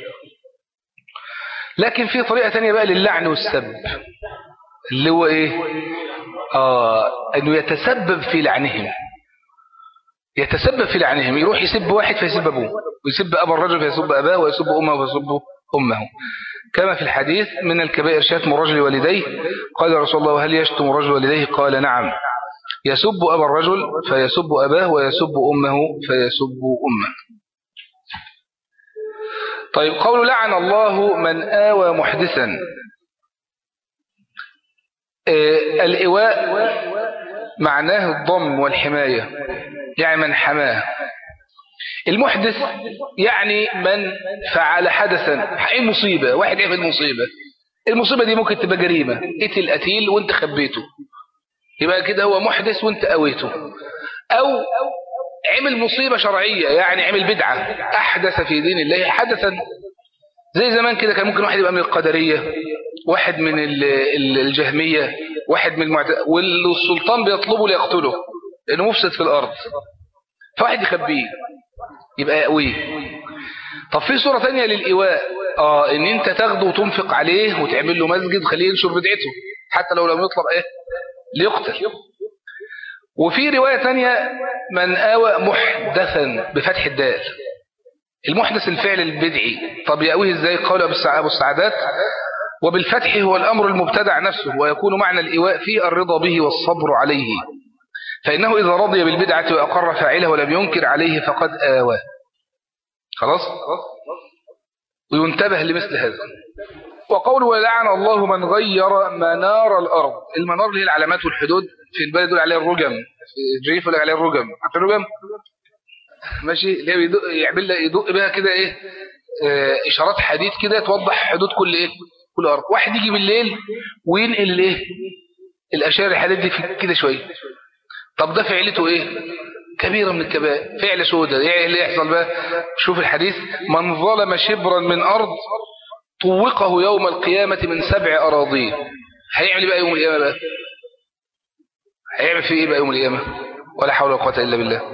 لكن في طريقة تانية بقى للعن والسب اللي هو ايه آه انه يتسبب في لعنهم يتسبب في لعنهم يروح يسب واحد فيسب ابوه ويسب ابا الرجل فيسب اباه ويسب امه فيسب امه كما في الحديث من الكبائر شتم الرجل والديه قال رسول الله هل يشتم الرجل والديه قال نعم يسب أبا الرجل فيسب أباه ويسب أمه فيسب أمه طيب قول لعن الله من آوى محدثا آه الإواء معناه الضم والحماية يعني من حماه المحدث يعني من فعل حدثا ايه مصيبة واحد يعمل مصيبة المصيبة دي ممكن تبقى جريمة قتل قتيل وانت خبيته يبقى كده هو محدث وانت قويته او عمل مصيبة شرعية يعني عمل بدعة احدث في دين الله حدثا زي زمان كده كان ممكن واحد يبقى من القدرية واحد من الجهمية واحد من المعت... والسلطان بيطلبه ليقتله لانه مفسد في الارض فواحد يخبيه يبقى يقويه طب في صورة تانية للإيواء اه ان انت تاخده وتنفق عليه وتعمل له مسجد وخليه ينشر بدعته حتى لو لم يطلب ايه ليقتل وفي رواية تانية من آوى محدثا بفتح الدال المحدث الفعل البدعي طب يأويه ازاي قال أبو السعادات وبالفتح هو الأمر المبتدع نفسه ويكون معنى الإيواء فيه الرضا به والصبر عليه فإنه إذا رضي بالبدعة وأقر فاعله ولم ينكر عليه فقد آوى خلاص وينتبه لمثل هذا وقول ولعن الله من غير منار الأرض المنار اللي هي العلامات والحدود في البلد يقول عليها الرجم في الريف يقول عليها الرجم عارف الرجم ماشي اللي هي بيدق يعمل يدق بها كده ايه اه اشارات حديد كده توضح حدود كل ايه كل ارض واحد يجي بالليل وينقل الايه الاشياء الحديد دي كده شويه طب ده فعلته ايه كبيرة من الكبائر فعل سودة يعني اللي يحصل بقى شوف الحديث من ظلم شبرا من أرض طوقه يوم القيامة من سبع أراضين هيعمل بقى يوم القيامة بقى هيعمل في ايه بقى يوم القيامة ولا حول ولا قوة إلا بالله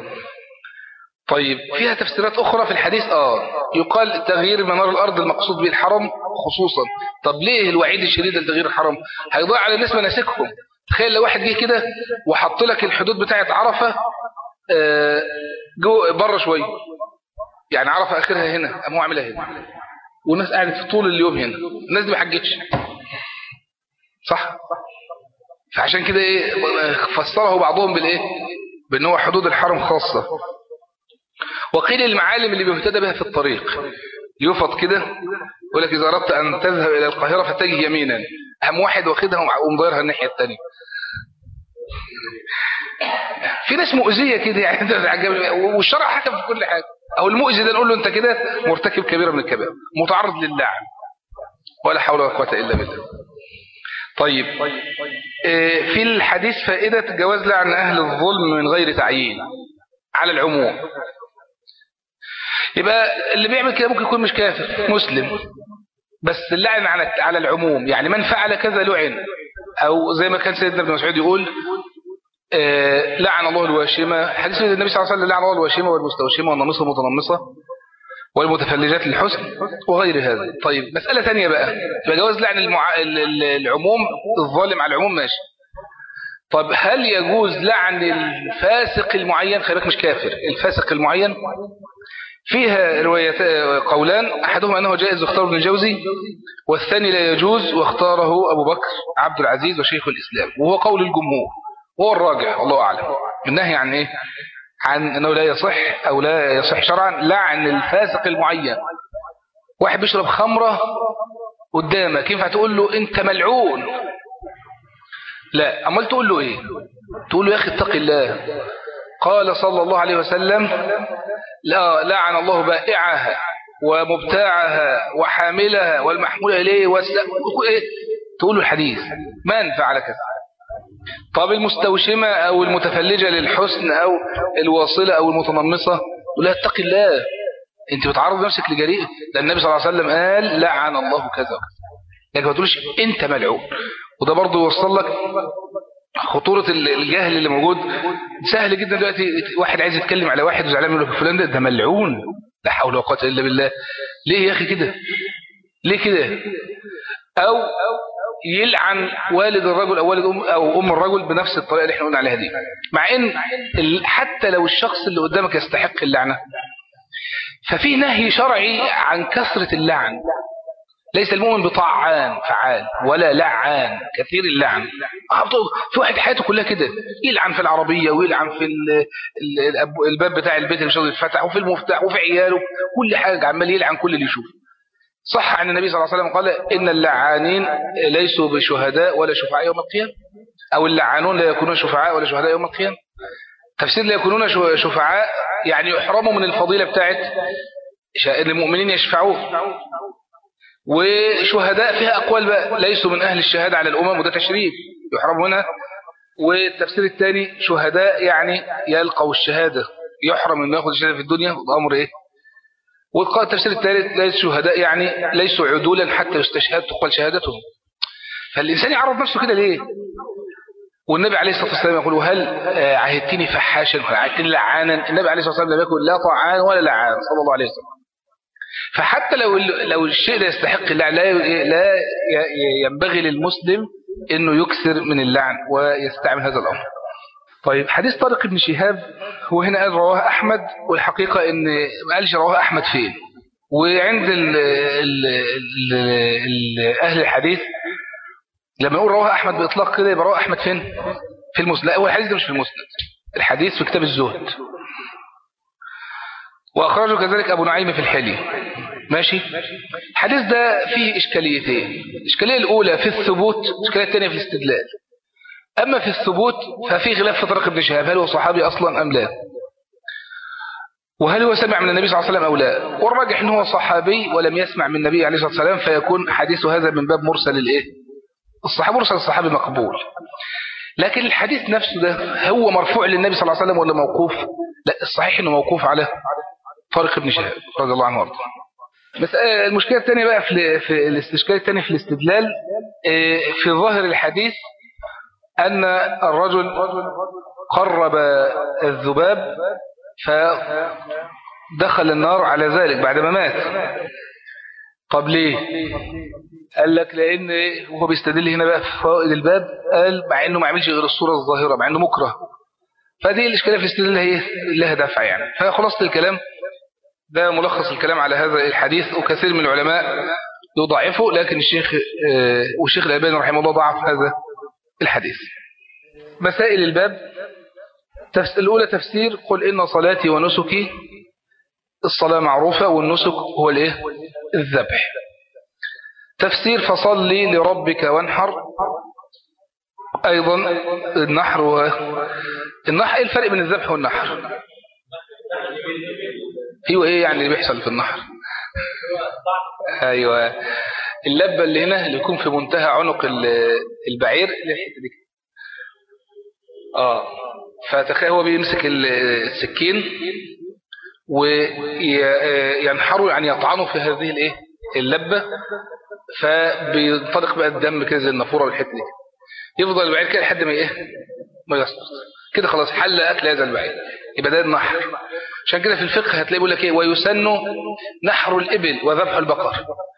طيب فيها تفسيرات أخرى في الحديث آه يقال تغيير منار الأرض المقصود به الحرم خصوصا طب ليه الوعيد الشديد لتغيير الحرم هيضيع على الناس مناسكهم تخيل لو واحد جه كده وحط لك الحدود بتاعت عرفة آه جو بره شويه يعني عرفة آخرها هنا أمو عاملها هنا والناس قاعدة في طول اليوم هنا الناس دي ما حجتش صح فعشان كده ايه فسره بعضهم بالايه بان هو حدود الحرم خاصة وقيل المعالم اللي بيهتدى بها في الطريق يفض كده يقول لك اذا اردت ان تذهب الى القاهرة فتجي يمينا اهم واحد واخدها ومضيرها الناحية الثانية في ناس مؤذية كده يعني انت عجب- والشرع حكم في كل حاجة او المؤذي ده نقول له انت كده مرتكب كبيرة من الكبائر متعرض للعن ولا حول ولا قوة الا بالله طيب آه، في الحديث فائدة جواز لعن اهل الظلم من غير تعيين على العموم يبقى اللي بيعمل كده ممكن يكون مش كافر مسلم بس اللعن على على العموم يعني من فعل كذا لعن او زي ما كان سيدنا ابن مسعود يقول آه، لعن الله الواشمة حديث النبي صلى الله عليه وسلم لعن الله الواشمة والمستوشمة والنمصة والمتنمصة والمتفلجات للحسن وغير هذا طيب مسألة ثانية بقى يبقى جواز لعن المع... ال- ال- العموم الظالم على العموم ماشي طب هل يجوز لعن الفاسق المعين خلي بالك مش كافر الفاسق المعين فيها روايات قولان أحدهما أنه جائز واختاره ابن الجوزي والثاني لا يجوز واختاره أبو بكر عبد العزيز وشيخ الإسلام وهو قول الجمهور وهو الراجع الله أعلم النهي عن إيه عن أنه لا يصح أو لا يصح شرعا لعن الفاسق المعين واحد بيشرب خمرة قدامك ينفع تقول له أنت ملعون لا أمال تقول له إيه تقول له يا أخي اتق الله قال صلى الله عليه وسلم لا لعن الله بائعها ومبتاعها وحاملها والمحمول إليه والس... إيه؟ تقول له الحديث من فعل كذا طب المستوشمة أو المتفلجة للحسن أو الواصلة أو المتنمصة تقول لها اتق الله انت بتعرض نفسك لجريئة لأن النبي صلى الله عليه وسلم قال لعن الله كذا وكذا لكن ما تقولش انت ملعون وده برضه يوصل لك خطورة الجهل اللي موجود سهل جدا دلوقتي واحد عايز يتكلم على واحد وزعلان يقول له فلان ده ده ملعون لا حول ولا قوة إلا بالله ليه يا أخي كده ليه كده أو يلعن والد الرجل أو والد أم أو أم الرجل بنفس الطريقة اللي احنا قلنا عليها دي مع إن ال- حتى لو الشخص اللي قدامك يستحق اللعنة ففي نهي شرعي عن كثرة اللعن ليس المؤمن بطعان فعال ولا لعان كثير اللعن في واحد حياته كلها كده يلعن في العربية ويلعن في ال- ال- الأب- الباب بتاع البيت اللي مش راضي يتفتح وفي المفتاح وفي عياله كل حاجة عمال يلعن كل اللي يشوفه صح عن النبي صلى الله عليه وسلم قال إن اللعانين ليسوا بشهداء ولا شفعاء يوم القيامة أو اللعانون لا يكونون شفعاء ولا شهداء يوم القيامة تفسير لا يكونون شو- شفعاء يعني يحرموا من الفضيلة بتاعت شا- إن المؤمنين يشفعوه وشهداء فيها أقوال بقى ليسوا من أهل الشهادة على الأمم وده تشريف يحرموا منها والتفسير الثاني شهداء يعني يلقوا الشهادة يحرم انه ياخذ الشهادة في الدنيا وده أمر إيه والقاء التفسير الثالث ليس شهداء يعني ليسوا عدولا حتى يستشهد تقبل شهادتهم فالإنسان يعرض نفسه كده ليه والنبي عليه الصلاة والسلام يقول هل آه، عهدتني فحاشا ولا عهدتني لعانا النبي عليه الصلاة والسلام لم يكن لا طعان ولا لعان صلى الله عليه وسلم فحتى لو لو الشيء ده يستحق اللعن لا لا ي- ينبغي للمسلم انه يكثر من اللعن ويستعمل هذا الامر. طيب حديث طارق بن شهاب هو هنا قال رواه احمد والحقيقه ان ما قالش رواه احمد فين. وعند ال ال ال ال اهل الحديث لما يقول رواه احمد باطلاق كده يبقى رواه احمد فين؟ في المسند. لا هو الحديث ده مش في المسند. الحديث في كتاب الزهد. وأخرجه كذلك أبو نعيم في الحلي ماشي الحديث ده فيه إشكاليتين الإشكالية الأولى في الثبوت الإشكالية الثانية في الاستدلال أما في الثبوت ففي خلاف في طريق ابن شهاب هل هو صحابي أصلا أم لا وهل هو سمع من النبي صلى الله عليه وسلم أو لا والراجح أنه هو صحابي ولم يسمع من النبي عليه الصلاة والسلام فيكون حديث هذا من باب مرسل الإيه الصحابة مرسل الصحابي مقبول لكن الحديث نفسه ده هو مرفوع للنبي صلى الله عليه وسلم ولا موقوف لا الصحيح انه موقوف على طارق بن شهاب رضي الله عنه وارضاه بس آه، المشكلة الثانية بقى في في الاستشكال الثاني في الاستدلال آه، في ظاهر الحديث أن الرجل قرب الذباب فدخل النار على ذلك بعدما مات طب ليه قال لك لأن وهو بيستدل هنا بقى في فوائد الباب قال مع أنه ما عملش غير الصورة الظاهرة مع أنه مكره فدي الإشكالية في الاستدلال هي لها دفع يعني فخلاصة الكلام ده ملخص الكلام على هذا الحديث وكثير من العلماء يضعفه لكن الشيخ آه، والشيخ الألباني رحمه الله ضعف هذا الحديث مسائل الباب تفس- الأولى تفسير قل إن صلاتي ونسكي الصلاة معروفة والنسك هو الإيه الذبح تفسير فصلي لربك وانحر أيضا النحر و... النحر إيه الفرق بين الذبح والنحر ايوه ايه يعني اللي بيحصل في النحر ايوه اللبة اللي هنا اللي يكون في منتهى عنق البعير اللي الحته دي اه فتخيل هو بيمسك السكين وينحروا يعني يطعنوا في هذه الايه اللبة فبينطلق بقى الدم كده زي النافوره والحته دي يفضل البعير كده لحد ما ايه ما يسقط كده خلاص حل اكل هذا البعير يبقى ده النحر عشان كده في الفقه هتلاقي بيقول لك ايه ويسن نحر الابل وذبح البقر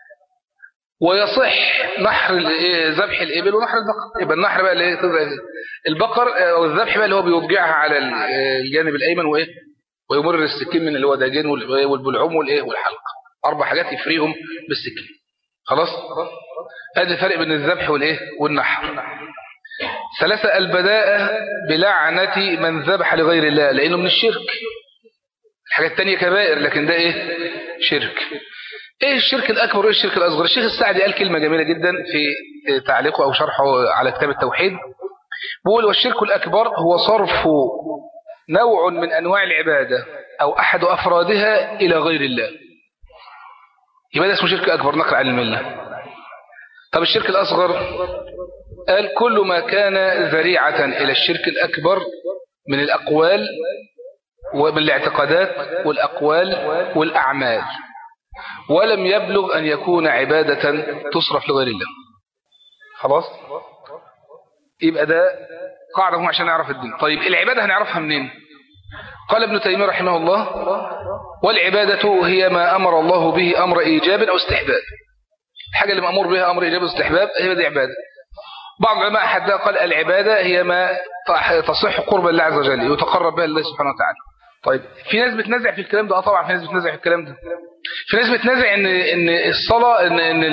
ويصح نحر ذبح الابل ونحر البقر يبقى النحر بقى اللي ايه البقر او الذبح بقى اللي هو بيوجعها على الجانب الايمن وايه ويمر السكين من الوداجين والبلعوم والايه والحلق اربع حاجات يفريهم بالسكين خلاص ادي الفرق بين الذبح والايه والنحر ثلاثة البداءة بلعنة من ذبح لغير الله لأنه من الشرك الحاجات التانية كبائر لكن ده إيه شرك إيه الشرك الأكبر وإيه الشرك الأصغر الشيخ السعدي قال كلمة جميلة جدا في تعليقه أو شرحه على كتاب التوحيد بيقول والشرك الأكبر هو صرف نوع من أنواع العبادة أو أحد أفرادها إلى غير الله يبقى ده اسمه شرك أكبر نقل عن الملة طب الشرك الأصغر قال كل ما كان ذريعة إلى الشرك الأكبر من الأقوال ومن الاعتقادات والأقوال والأعمال ولم يبلغ أن يكون عبادة تصرف لغير الله خلاص يبقى ده قاعدة هم عشان نعرف الدين طيب العبادة هنعرفها منين قال ابن تيمية رحمه الله والعبادة هي ما أمر الله به أمر إيجاب أو استحباب الحاجة اللي مأمور بها أمر إيجاب أو استحباب هي دي عبادة بعض العلماء حتى قال العبادة هي ما تصح قرب الله عز وجل يتقرب بها الله سبحانه وتعالى طيب في ناس بتنزع في الكلام ده اه طبعا في ناس بتنزع في الكلام ده في ناس بتنزع ان ان الصلاه ان ان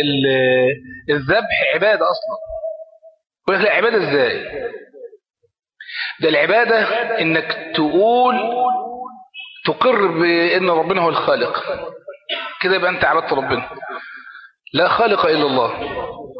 الذبح عباده اصلا يقول لك لا عباده ازاي ده العباده انك تقول تقر بان ربنا هو الخالق كده يبقى انت عبدت ربنا لا خالق الا الله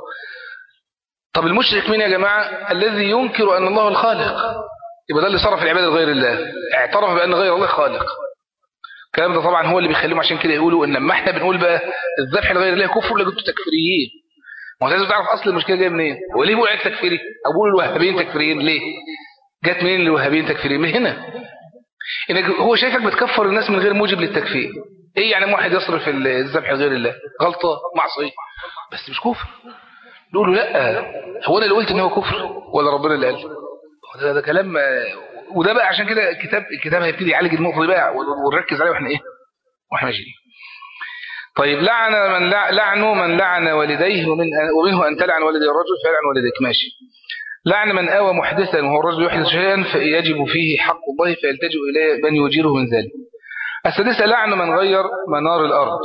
طب المشرك مين يا جماعة الذي ينكر أن الله الخالق يبقى ده اللي صرف العبادة لغير الله اعترف بأن غير الله خالق الكلام ده طبعا هو اللي بيخليهم عشان كده يقولوا ان لما احنا بنقول بقى الذبح لغير الله كفر ولا كنتوا تكفيريين ما هو لازم تعرف اصل المشكله جايه منين هو ليه بيقول عليك تكفيري او بيقول الوهابيين تكفيريين ليه جت منين الوهابيين تكفيريين من هنا انك هو شايفك بتكفر الناس من غير موجب للتكفير ايه يعني واحد يصرف الذبح لغير الله غلطه معصيه بس مش كفر نقول له لا هو انا اللي قلت ان هو كفر ولا ربنا اللي قال ده, ده كلام وده بقى عشان كده الكتاب الكتاب هيبتدي يعالج النقطه دي بقى ونركز عليها واحنا ايه واحنا ماشيين طيب لعن من لعنه من لعن والديه ومن ومنه ان تلعن والدي الرجل فيلعن والديك ماشي لعن من آوى محدثا وهو الرجل يحدث شيئا فيجب فيه حق الله فيلتجئ إليه من يجيره من ذلك السادسة لعن من غير منار الأرض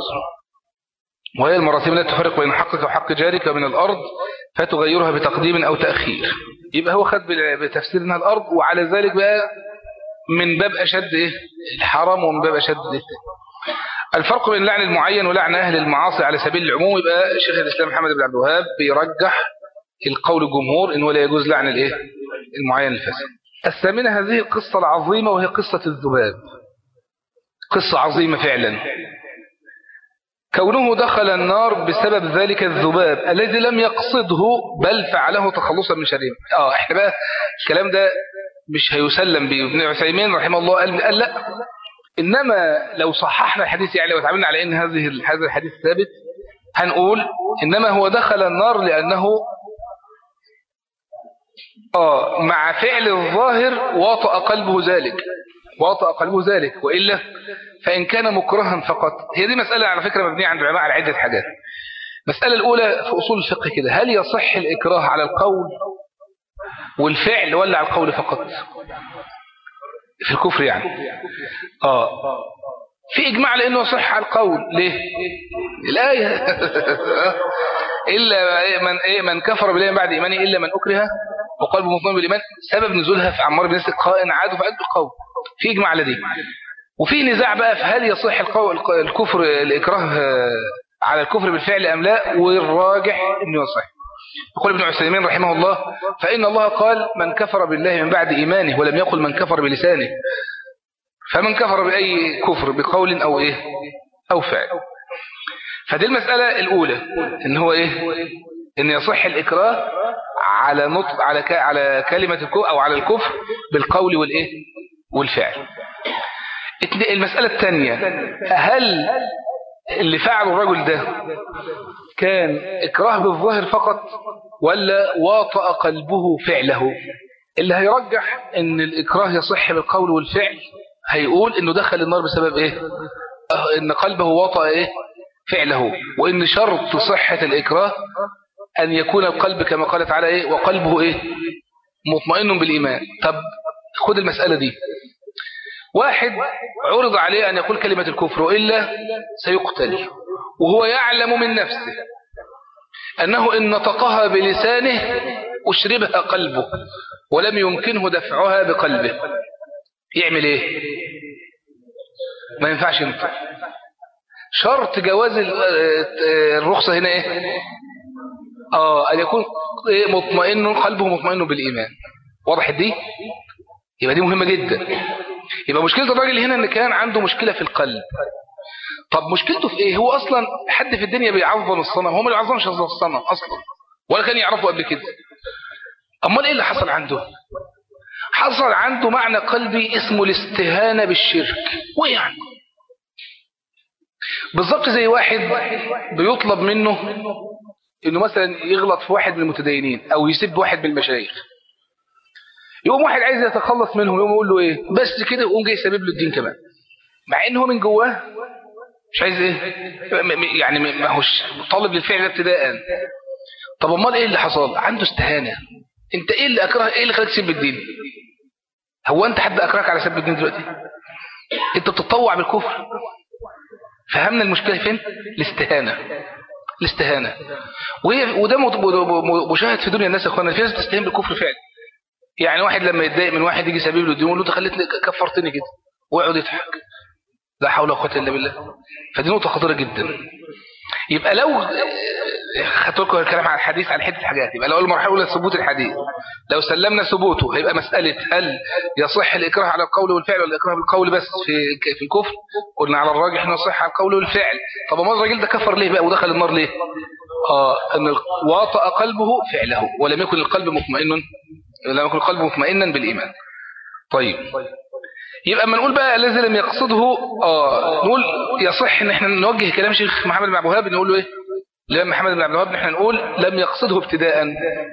وهي المراتب التي تفرق بين حقك وحق جارك من الأرض فتغيرها بتقديم أو تأخير يبقى هو خد بتفسير انها الأرض وعلى ذلك بقى من باب أشد إيه؟ الحرام ومن باب أشد إيه؟ الفرق بين اللعن المعين ولعن أهل المعاصي على سبيل العموم يبقى شيخ الإسلام محمد بن عبد الوهاب بيرجح القول الجمهور إنه لا يجوز لعن الإيه؟ المعين الفاسد الثامنة هذه القصة العظيمة وهي قصة الذباب قصة عظيمة فعلا كونه دخل النار بسبب ذلك الذباب الذي لم يقصده بل فعله تخلصا من شره اه احنا بقى الكلام ده مش هيسلم به ابن عثيمين رحمه الله قال, قال لا انما لو صححنا الحديث يعني وتعاملنا على ان هذه هذا الحديث ثابت هنقول انما هو دخل النار لانه اه مع فعل الظاهر واطأ قلبه ذلك واطأ قلبه ذلك وإلا فإن كان مكرها فقط هي دي مسألة على فكرة مبنية عند العلماء على عدة حاجات المسألة الأولى في أصول الفقه كده هل يصح الإكراه على القول والفعل ولا على القول فقط في الكفر يعني آه في إجماع على أنه يصح على القول ليه الآية إلا من, إيه من كفر بالله بعد إيمانه إلا من أكره وقلبه مطمئن بالإيمان سبب نزولها في عمار بن ياسر قائن عاد فأد القول في إجماع على دي وفي نزاع بقى في هل يصح القول الكفر الإكراه على الكفر بالفعل أم لا والراجح أنه يصح يقول ابن عثيمين رحمه الله فإن الله قال من كفر بالله من بعد إيمانه ولم يقل من كفر بلسانه فمن كفر بأي كفر بقول أو إيه أو فعل فدي المسألة الأولى إن هو إيه إن يصح الإكراه على نطق على ك... على كلمة الكفر أو على الكفر بالقول والإيه والفعل المسألة الثانية هل اللي فعله الرجل ده كان إكراه بالظاهر فقط ولا واطأ قلبه فعله اللي هيرجح ان الإكراه يصح بالقول والفعل هيقول انه دخل النار بسبب ايه ان قلبه واطأ ايه فعله وان شرط صحة الإكراه أن يكون القلب كما قال تعالى إيه وقلبه إيه مطمئن بالإيمان طب خد المسألة دي واحد عرض عليه أن يقول كلمة الكفر وإلا سيقتل وهو يعلم من نفسه أنه إن نطقها بلسانه أشربها قلبه ولم يمكنه دفعها بقلبه يعمل إيه ما ينفعش ينطق شرط جواز الرخصة هنا إيه آه أن يكون إيه مطمئن قلبه مطمئن بالإيمان واضح دي يبقى دي مهمة جدا يبقى مشكلة الراجل هنا ان كان عنده مشكلة في القلب طب مشكلته في ايه هو اصلا حد في الدنيا بيعظم الصنم هو ما بيعظمش الصنم اصلا ولا كان يعرفه قبل كده امال ايه اللي حصل عنده حصل عنده معنى قلبي اسمه الاستهانة بالشرك ويعني بالظبط زي واحد بيطلب منه انه مثلا يغلط في واحد من المتدينين او يسب واحد من المشايخ يقوم واحد عايز يتخلص منهم يقوم يقول له ايه بس كده يقوم جاي يسبب له الدين كمان مع ان هو من جواه مش عايز ايه يعني ما هوش طالب للفعل ده ابتداء طب امال ايه اللي حصل عنده استهانه انت ايه اللي اكره ايه اللي خلاك تسب الدين هو انت حد اكرهك على سب الدين دلوقتي انت بتتطوع بالكفر فهمنا المشكله فين الاستهانه الاستهانه وده مشاهد في دنيا الناس يا اخوانا في ناس تستهين بالكفر فعلا يعني واحد لما يتضايق من واحد يجي سبيب له الدين يقول له خليتني كفرتني كده ويقعد يضحك لا حول ولا قوه الا بالله فدي نقطه خطيره جدا يبقى لو خدت لكم الكلام عن الحديث عن حته حاجات يبقى لو المرحله الاولى ثبوت الحديث لو سلمنا ثبوته هيبقى مساله هل يصح الاكراه على القول والفعل ولا الاكراه بالقول بس في في الكفر قلنا على الراجح انه يصح على القول والفعل طب ما الراجل ده كفر ليه بقى ودخل النار ليه اه ان واطأ قلبه فعله ولم يكن القلب مطمئن لم يكن القلب مطمئنا بالإيمان طيب يبقى اما نقول بقى الذي لم يقصده اه نقول يصح ان احنا نوجه كلام شيخ محمد بن عبد الوهاب نقول له ايه الامام محمد بن عبد الوهاب احنا نقول لم يقصده ابتداء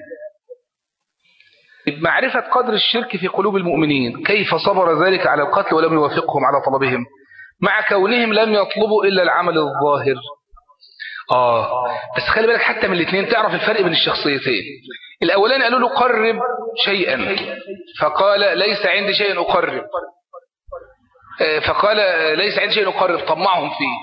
بمعرفة قدر الشرك في قلوب المؤمنين كيف صبر ذلك على القتل ولم يوافقهم على طلبهم مع كونهم لم يطلبوا إلا العمل الظاهر آه بس خلي بالك حتى من الاثنين تعرف الفرق بين الشخصيتين الأولاني قالوا له قرب شيئا فقال ليس عندي شيء أقرب فقال ليس عندي شيء أقرب طمعهم فيه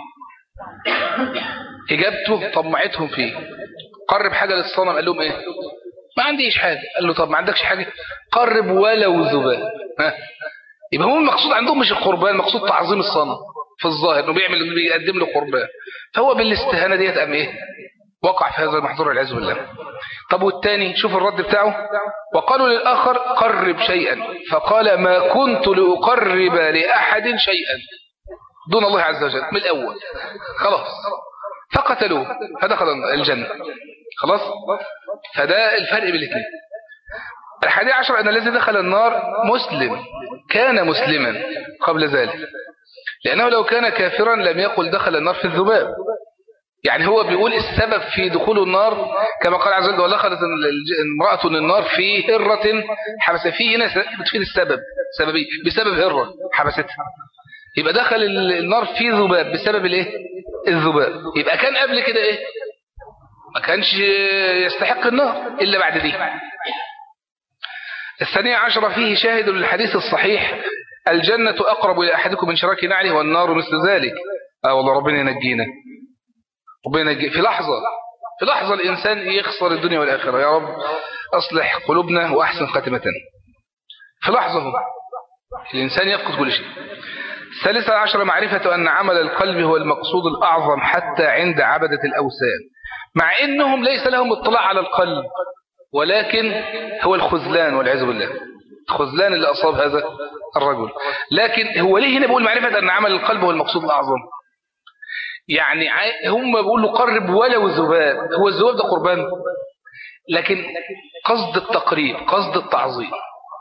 إجابته طمعتهم فيه قرب حاجة للصنم قال لهم إيه ما عنديش حاجة قال له طب ما عندكش حاجة قرب ولو ذباب يبقى هم المقصود عندهم مش القربان المقصود تعظيم الصنم في الظاهر انه بيعمل بيقدم له قربان فهو بالاستهانه ديت قام ايه وقع في هذا المحظور والعياذ بالله طب والتاني شوف الرد بتاعه وقالوا للآخر قرب شيئا فقال ما كنت لأقرب لأحد شيئا دون الله عز وجل من الأول خلاص فقتلوه فدخل الجنة خلاص فده الفرق بين الاثنين الحادي عشر أن الذي دخل النار مسلم كان مسلما قبل ذلك لأنه لو كان كافرا لم يقل دخل النار في الذباب يعني هو بيقول السبب في دخول النار كما قال عز وجل ودخلت امرأة النار في هرة حبس فيه هنا بتفيد السبب سببي بسبب هرة حبستها يبقى دخل النار في ذباب بسبب الايه الذباب يبقى كان قبل كده ايه ما كانش يستحق النار إلا بعد دي الثانية عشرة فيه شاهد للحديث الصحيح الجنة أقرب إلى أحدكم من شراك نعله والنار مثل ذلك آه والله ربنا ينجينا ربنا ينجي في لحظة في لحظة الإنسان يخسر الدنيا والآخرة يا رب أصلح قلوبنا وأحسن خاتمة في لحظة هو. الإنسان يفقد كل شيء الثالثة عشر معرفة أن عمل القلب هو المقصود الأعظم حتى عند عبدة الأوثان مع انهم ليس لهم اطلاع على القلب ولكن هو الخذلان والعياذ بالله الخذلان اللي أصاب هذا الرجل لكن هو ليه هنا بيقول معرفة أن عمل القلب هو المقصود الأعظم يعني هم بيقولوا قرب ولو الذباب هو الذباب ده قربان لكن قصد التقريب قصد التعظيم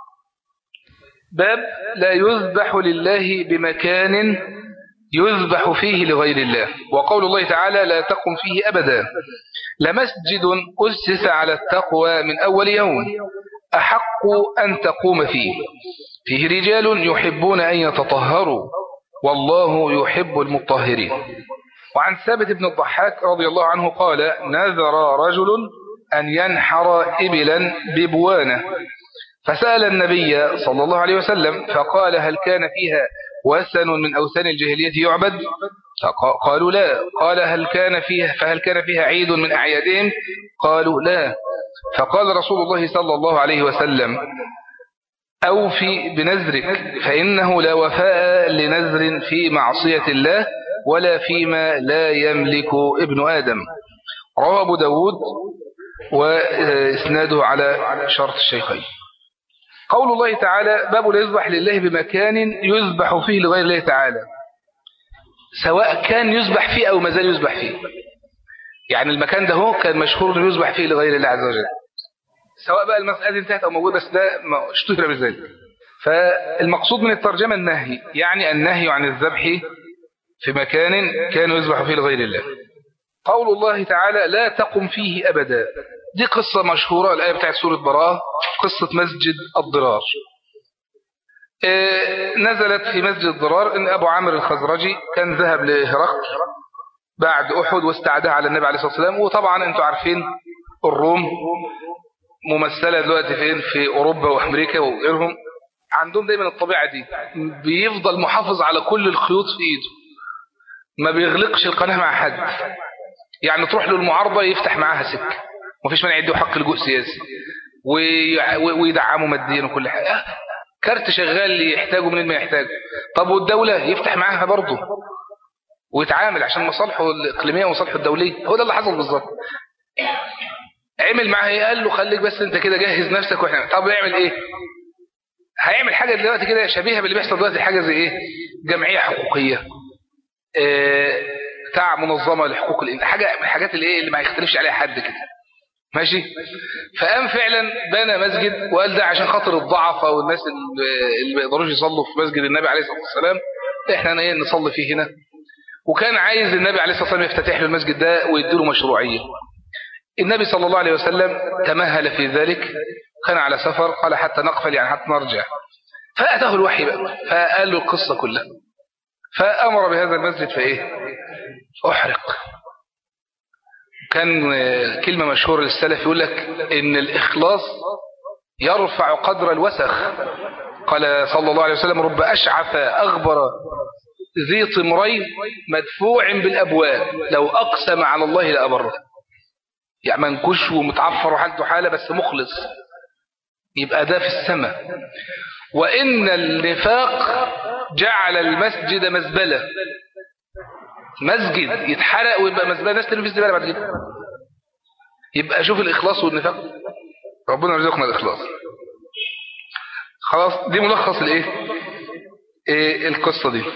باب لا يذبح لله بمكان يذبح فيه لغير الله وقول الله تعالى لا تقم فيه أبدا لمسجد أسس على التقوى من أول يوم أحق أن تقوم فيه فيه رجال يحبون أن يتطهروا والله يحب المطهرين وعن ثابت بن الضحاك رضي الله عنه قال نذر رجل أن ينحر إبلا ببوانة فسأل النبي صلى الله عليه وسلم فقال هل كان فيها وثن من أوثان الجاهلية يعبد قالوا لا قال هل كان فيها فهل كان فيها عيد من أعيادهم قالوا لا فقال رسول الله صلى الله عليه وسلم أوفي بنذرك فإنه لا وفاء لنذر في معصية الله ولا فيما لا يملك ابن آدم رواه أبو داود وإسناده على شرط الشيخين قول الله تعالى باب لا يذبح لله بمكان يذبح فيه لغير الله تعالى سواء كان يذبح فيه أو مازال يذبح فيه يعني المكان ده هو كان مشهور انه يذبح فيه لغير الله عز وجل سواء بقى المسألة دي انتهت أو موجودة بس ده اشتهر بذلك فالمقصود من الترجمة النهي يعني النهي عن الذبح في مكان كان يذبح فيه لغير الله قول الله تعالى لا تقم فيه أبدا دي قصة مشهورة الآية بتاعت سورة براءة قصة مسجد الضرار آه، نزلت في مسجد الضرار ان ابو عامر الخزرجي كان ذهب لهرقل بعد احد واستعدها على النبي عليه الصلاة والسلام وطبعا انتم عارفين الروم ممثلة دلوقتي فين في اوروبا وامريكا وغيرهم عندهم دايما الطبيعة دي بيفضل محافظ على كل الخيوط في ايده ما بيغلقش القناة مع حد يعني تروح له المعارضة يفتح معاها سكة مفيش مانع يديه حق لجوء سياسي ويدعمه ماديا وكل حاجة كارت شغال يحتاجه من ما يحتاجه طب والدولة يفتح معاها برضه ويتعامل عشان مصالحه الإقليمية ومصالحه الدولية هو ده اللي حصل بالظبط عمل معاه ايه قال له خليك بس انت كده جهز نفسك واحنا طب يعمل ايه هيعمل حاجة دلوقتي كده شبيهة باللي بيحصل دلوقتي حاجة زي ايه جمعية حقوقية اه بتاع منظمة لحقوق الانسان حاجة من الحاجات اللي ايه اللي ما يختلفش عليها حد كده ماشي فقام فعلا بنى مسجد وقال ده عشان خاطر الضعفة والناس اللي ما يقدروش يصلوا في مسجد النبي عليه الصلاة والسلام احنا ايه نصلي فيه هنا وكان عايز النبي عليه الصلاة والسلام يفتتح له المسجد ده ويديله مشروعية النبي صلى الله عليه وسلم تمهل في ذلك كان على سفر قال حتى نقفل يعني حتى نرجع فأتاه الوحي بقى فقال له القصة كلها فأمر بهذا المسجد فإيه أحرق كان كلمة مشهورة للسلف يقول لك إن الإخلاص يرفع قدر الوسخ قال صلى الله عليه وسلم رب أشعث أغبر ذي طمرين مدفوع بالأبواب لو أقسم على الله لأبره يعني منكش ومتعفر وحالته حالة بس مخلص يبقى ده في السماء وإن النفاق جعل المسجد مزبلة مسجد يتحرق ويبقى مزبلة ناس ترمي في الزبالة بعد كده يبقى شوف الإخلاص والنفاق ربنا يرزقنا الإخلاص خلاص دي ملخص الايه إيه القصة دي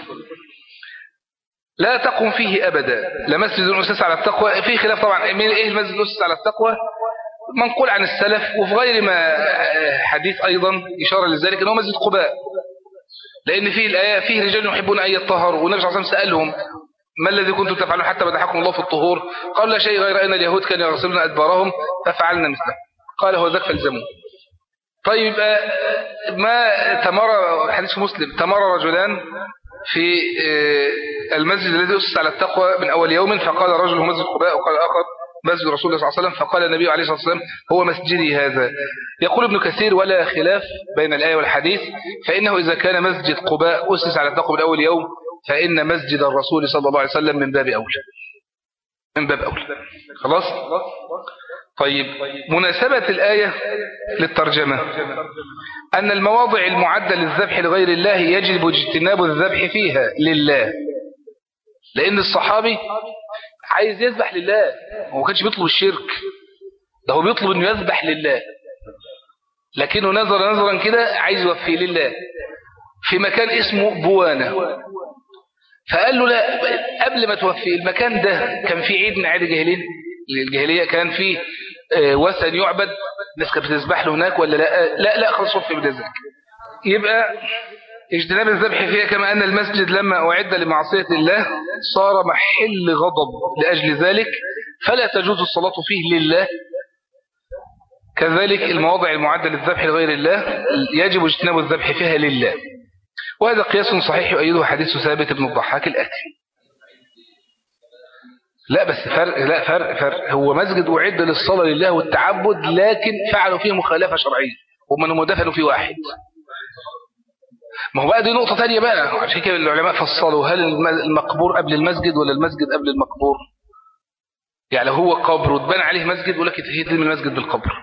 لا تقم فيه أبدا لمسجد أسس على التقوى في خلاف طبعا مين إيه المسجد أسس على التقوى منقول عن السلف وفي غير ما حديث أيضا إشارة لذلك أنه مسجد قباء لأن فيه الآية فيه رجال يحبون أن يطهروا والنبي صلى الله عليه وسلم سألهم ما الذي كنتم تفعلون حتى بدحكم الله في الطهور قال لا شيء غير أن اليهود كانوا يغسلون أدبارهم ففعلنا مثله قال هو ذاك فالزموا طيب ما تمر حديث مسلم تمر رجلان في المسجد الذي أسس على التقوى من أول يوم فقال رجل مسجد قباء وقال آخر مسجد رسول الله صلى الله عليه وسلم فقال النبي عليه الصلاة والسلام هو مسجدي هذا يقول ابن كثير ولا خلاف بين الآية والحديث فإنه إذا كان مسجد قباء أسس على التقوى من أول يوم فإن مسجد الرسول صلى الله عليه وسلم من باب أولى من باب أولى خلاص طيب مناسبة الآية للترجمة أن المواضع المعدة للذبح لغير الله يجب اجتناب الذبح فيها لله لأن الصحابي عايز يذبح لله هو ما كانش بيطلب الشرك ده هو بيطلب انه يذبح لله لكنه نظر نظرا كده عايز يوفيه لله في مكان اسمه بوانا فقال له لا قبل ما توفي المكان ده كان فيه عيد من عيد الجاهلين الجاهلية كان فيه آه، وثن يعبد الناس كانت بتذبح له هناك ولا لا لا لا خلاص وفي بذلك يبقى اجتناب الذبح فيها كما أن المسجد لما أعد لمعصية الله صار محل غضب لأجل ذلك فلا تجوز الصلاة فيه لله كذلك المواضع المعدة للذبح لغير الله يجب اجتناب الذبح فيها لله وهذا قياس صحيح يؤيده حديث ثابت بن الضحاك الآتي لا بس فرق لا فرق فرق هو مسجد أعد للصلاة لله والتعبد لكن فعلوا فيه مخالفة شرعية ومن دفنوا فيه واحد ما هو بقى دي نقطة تانية بقى عشان كده العلماء فصلوا هل المقبور قبل المسجد ولا المسجد قبل المقبور يعني لو هو قبر واتبنى عليه مسجد يقول لك يتهيد من المسجد بالقبر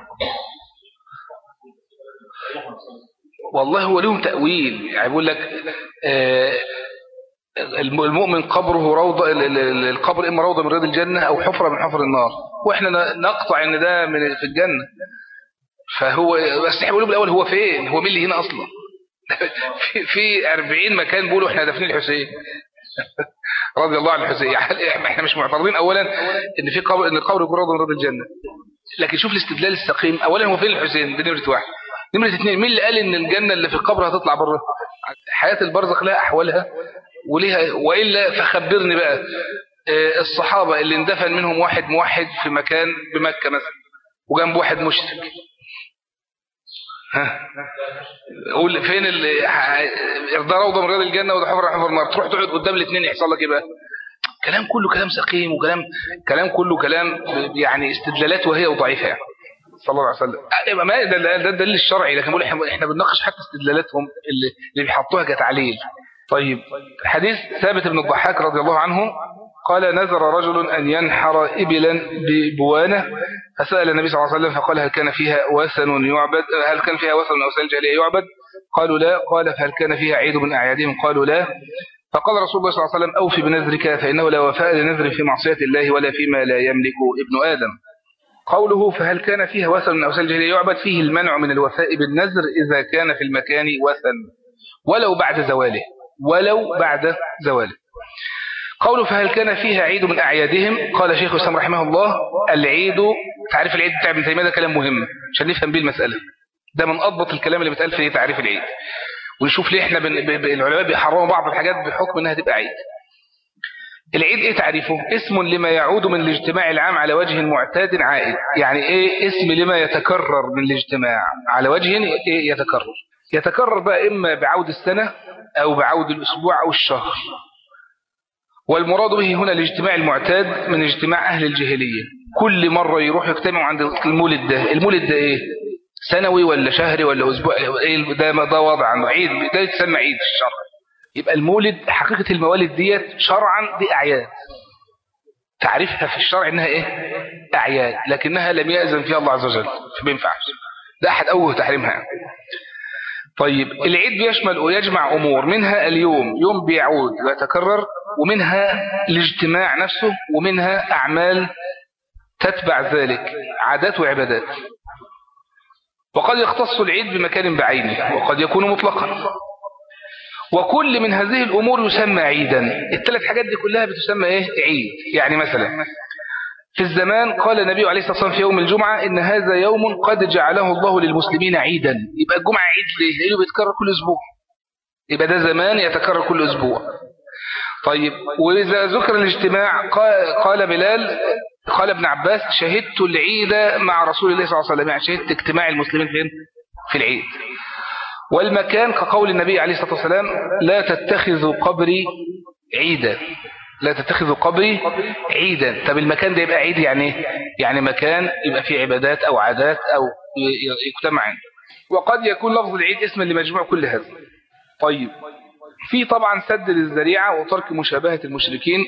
والله هو لهم تأويل يعني بيقول لك آه، المؤمن قبره روضة القبر إما روضة من رياض الجنة أو حفرة من حفر النار وإحنا نقطع إن ده من في الجنة فهو بس احنا بنقول بالأول هو فين هو مين اللي هنا أصلا في في 40 مكان بيقولوا احنا دافنين الحسين رضي الله عن الحسين يعني احنا مش معترضين اولا ان في قبر ان القبر يكون روضه من رياض الجنه لكن شوف الاستدلال السقيم اولا هو فين الحسين ده نمره واحد نمره اثنين مين اللي قال ان الجنه اللي في القبر هتطلع بره حياه البرزخ لها احوالها وليها والا فخبرني بقى آه، الصحابه اللي اندفن منهم واحد موحد في مكان بمكه مثلا وجنب واحد مشرك ها قول فين ده روضه من رياض الجنه وده حفر حفر النار تروح تقعد قدام الاثنين يحصل لك ايه بقى كلام كله كلام سقيم وكلام كلام كله كلام يعني استدلالات وهي ضعيفه يعني صلى الله عليه وسلم آه، ما ده ده الدليل الشرعي لكن بقول احنا بنناقش حتى استدلالاتهم اللي, اللي بيحطوها كتعليل طيب حديث ثابت بن الضحاك رضي الله عنه قال نذر رجل أن ينحر إبلا ببوانة فسأل النبي صلى الله عليه وسلم فقال هل كان فيها وثن يعبد هل كان فيها وثن أو سلج يعبد قالوا لا قال فهل كان فيها عيد من أعيادهم قالوا لا فقال رسول الله صلى الله عليه وسلم أوفي بنذرك فإنه لا وفاء لنذر في معصية الله ولا فيما لا يملك ابن آدم قوله فهل كان فيها وثن أو سلج يعبد فيه المنع من الوفاء بالنذر إذا كان في المكان وثن ولو بعد زواله ولو بعد زواله قوله فهل كان فيها عيد من أعيادهم قال شيخ الإسلام رحمه الله العيد تعريف العيد بتاع ابن تيمية ده كلام مهم عشان نفهم بيه المسألة ده من أضبط الكلام اللي بيتقال في تعريف العيد ونشوف ليه احنا بن... ب... ب... العلماء بيحرموا بعض الحاجات بحكم انها تبقى عيد العيد ايه تعريفه اسم لما يعود من الاجتماع العام على وجه معتاد عائد يعني ايه اسم لما يتكرر من الاجتماع على وجه إيه يتكرر يتكرر بقى اما بعود السنة او بعود الاسبوع او الشهر والمراد به هنا الاجتماع المعتاد من اجتماع أهل الجاهلية كل مرة يروح يجتمعوا عند المولد ده المولد ده إيه سنوي ولا شهري ولا أسبوع إيه ده, ده وضع عنه عيد ده يتسمى عيد في الشرع يبقى المولد حقيقة الموالد ديت شرعا دي أعياد تعرفها في الشرع إنها إيه أعياد لكنها لم يأذن فيها الله عز وجل فما ينفعش ده أحد أوه تحريمها طيب العيد بيشمل ويجمع أمور منها اليوم يوم بيعود ويتكرر ومنها الاجتماع نفسه ومنها أعمال تتبع ذلك عادات وعبادات وقد يختص العيد بمكان بعينه وقد يكون مطلقا وكل من هذه الأمور يسمى عيدا الثلاث حاجات دي كلها بتسمى إيه؟ عيد يعني مثلا في الزمان قال النبي عليه الصلاة والسلام في يوم الجمعة إن هذا يوم قد جعله الله للمسلمين عيدا يبقى الجمعة عيد ليه؟ لأنه بيتكرر كل أسبوع يبقى ده زمان يتكرر كل أسبوع طيب وإذا ذكر الاجتماع قال بلال قال ابن عباس شهدت العيد مع رسول الله صلى الله عليه وسلم يعني شهدت اجتماع المسلمين فين في العيد والمكان كقول النبي عليه الصلاة والسلام لا تتخذوا قبري عيدا لا تتخذوا قبري عيدا طب المكان ده يبقى عيد يعني ايه يعني مكان يبقى فيه عبادات أو عادات أو يجتمع عنده وقد يكون لفظ العيد اسما لمجموع كل هذا طيب في طبعا سد للذريعة وترك مشابهة المشركين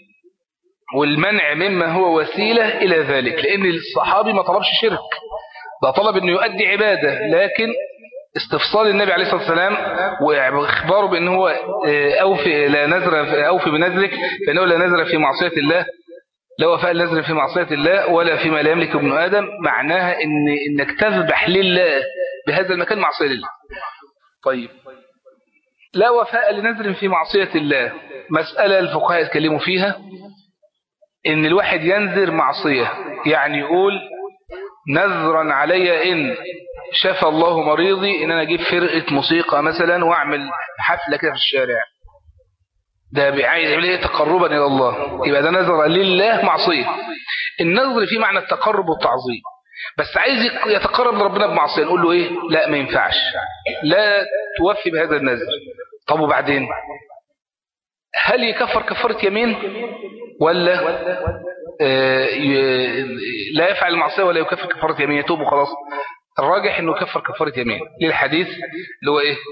والمنع مما هو وسيلة إلى ذلك لأن الصحابي ما طلبش شرك ده طلب أنه يؤدي عبادة لكن استفصال النبي عليه الصلاة والسلام واخباره بأنه هو آه، أوفي, لا نزر أوفي بنذرك فإنه لا نزر في معصية الله لا وفاء النذر في معصية الله ولا فيما لا يملك ابن آدم معناها إن إنك تذبح لله بهذا المكان معصية لله طيب لا وفاء لنذر في معصية الله مسألة الفقهاء يتكلموا فيها إن الواحد ينذر معصية يعني يقول نذرا علي إن شفى الله مريضي إن أنا أجيب فرقة موسيقى مثلا وأعمل حفلة كده في الشارع ده عايز يعمل ايه تقربا الى الله يبقى ده نذر لله معصيه النذر فيه معنى التقرب والتعظيم بس عايز يتقرب لربنا بمعصيه نقول له ايه لا ما ينفعش لا توفي بهذا النذر طب وبعدين هل يكفر كفاره يمين ولا آه لا يفعل المعصيه ولا يكفر كفاره يمين يتوب وخلاص الراجح انه يكفر كفاره يمين للحديث اللي هو ايه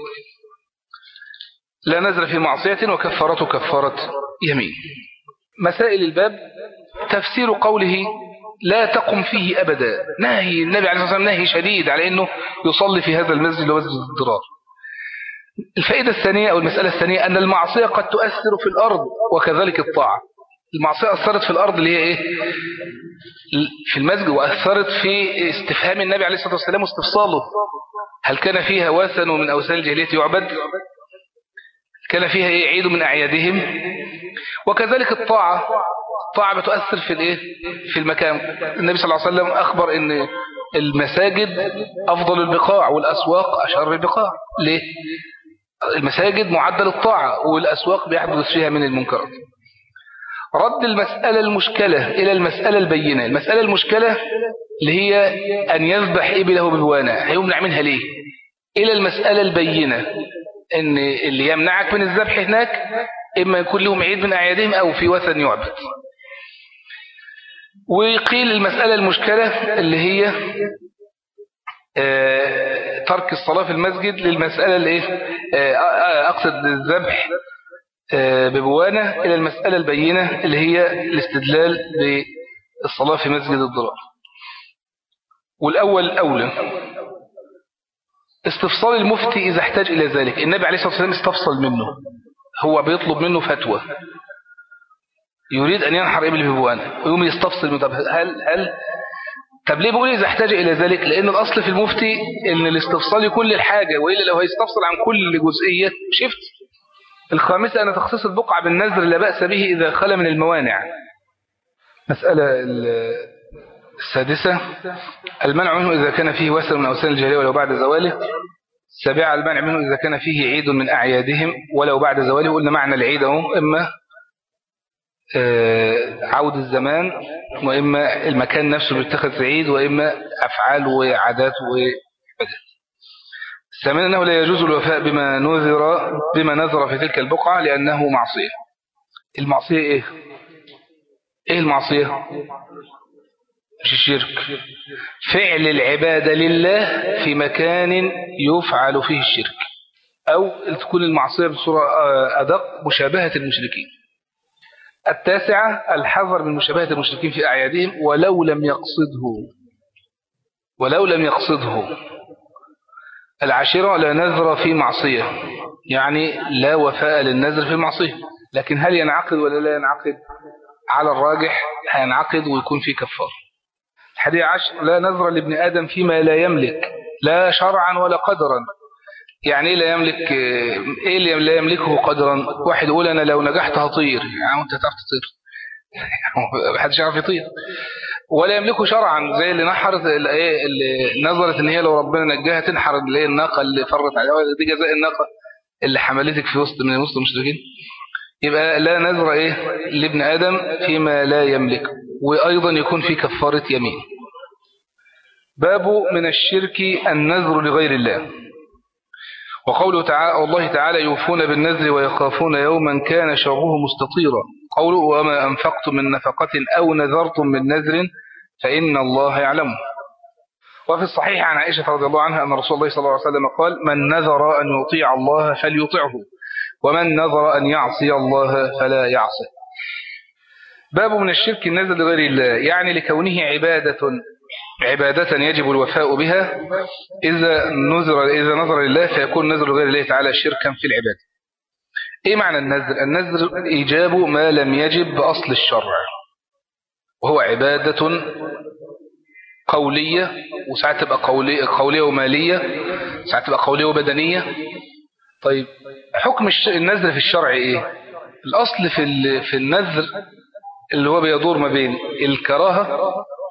لا نزل في معصية وكفرته كفارة يمين مسائل الباب تفسير قوله لا تقم فيه أبدا نهي النبي عليه الصلاة والسلام نهي شديد على أنه يصلي في هذا المسجد اللي مسجد الضرار الفائدة الثانية أو المسألة الثانية أن المعصية قد تؤثر في الأرض وكذلك الطاعة المعصية أثرت في الأرض اللي هي إيه في المسجد وأثرت في استفهام النبي عليه الصلاة والسلام واستفصاله هل كان فيها وثن من أوثان الجاهلية يعبد كان فيها إيه عيد من أعيادهم وكذلك الطاعة الطاعة بتؤثر في الإيه في المكان النبي صلى الله عليه وسلم أخبر أن المساجد أفضل البقاع والأسواق أشر البقاع ليه المساجد معدل الطاعة والأسواق بيحدث فيها من المنكرات رد المسألة المشكلة إلى المسألة البينة المسألة المشكلة اللي هي أن يذبح إبله بهوانا هيمنع منها ليه إلى المسألة البينة ان اللي يمنعك من الذبح هناك اما يكون لهم عيد من اعيادهم او في وثن يعبد وقيل المسألة المشكلة اللي هي ترك الصلاة في المسجد للمسألة اللي ايه اقصد الذبح ببوانة الى المسألة البينة اللي هي الاستدلال بالصلاة في مسجد الضرار والاول اولى استفصال المفتي إذا احتاج إلى ذلك النبي عليه الصلاة والسلام استفصل منه هو بيطلب منه فتوى يريد أن ينحر إبل ببوانة ويوم يستفصل منه طب هل هل طب ليه بقول إذا احتاج إلى ذلك لأن الأصل في المفتي أن الاستفصال يكون للحاجة وإلا لو هيستفصل عن كل جزئية شفت الخامسة أن تخصيص البقعة بالنذر لا بأس به إذا خلى من الموانع مسألة السادسة المنع منه إذا كان فيه وسل من أوسان الجاهلية ولو بعد زواله السابعة المنع منه إذا كان فيه عيد من أعيادهم ولو بعد زواله قلنا معنى العيد هو إما عود الزمان وإما المكان نفسه بيتخذ عيد وإما أفعال وعادات وعبادات الثامنة أنه لا يجوز الوفاء بما نذر بما نذر في تلك البقعة لأنه معصية المعصية إيه؟ إيه المعصية؟ مش الشرك فعل العبادة لله في مكان يفعل فيه الشرك أو تكون المعصية بصورة أدق مشابهة المشركين التاسعة الحذر من مشابهة المشركين في أعيادهم ولو لم يقصده ولو لم يقصده العاشرة لا نذر في معصية يعني لا وفاء للنذر في المعصية لكن هل ينعقد ولا لا ينعقد على الراجح هينعقد ويكون في كفار الحادي عشر لا نذر لابن آدم فيما لا يملك لا شرعا ولا قدرا يعني ايه لا يملك ايه اللي لا يملكه قدرا واحد يقول انا لو نجحت هطير يعني انت تعرف تطير محدش يعرف يطير ولا يملكه شرعا زي اللي نحرت اللي نظرت ان هي لو ربنا نجاها تنحر اللي هي الناقه اللي فرت عليها دي جزاء الناقه اللي حملتك في وسط من وسط المشركين يبقى لا نذر ايه لابن ادم فيما لا يملك وايضا يكون في كفاره يمين باب من الشرك النذر لغير الله وقوله تعالى الله تعالى يوفون بالنذر ويخافون يوما كان شره مستطيرا قوله وما أنفقتم من نفقة أو نذرتم من نذر فإن الله يعلمه وفي الصحيح عن عائشة رضي الله عنها أن رسول الله صلى الله عليه وسلم قال من نذر أن يطيع الله فليطعه ومن نذر أن يعصي الله فلا يعصي باب من الشرك النذر لغير الله يعني لكونه عبادة عبادة يجب الوفاء بها إذا نذر إذا نظر لله فيكون نذر غير الله تعالى شركا في العبادة إيه معنى النذر النذر إيجاب ما لم يجب بأصل الشرع وهو عبادة قولية وساعات تبقى قولية, قولية ومالية ساعات تبقى قولية وبدنية طيب حكم النذر في الشرع ايه الاصل في في النذر اللي هو بيدور ما بين الكراهة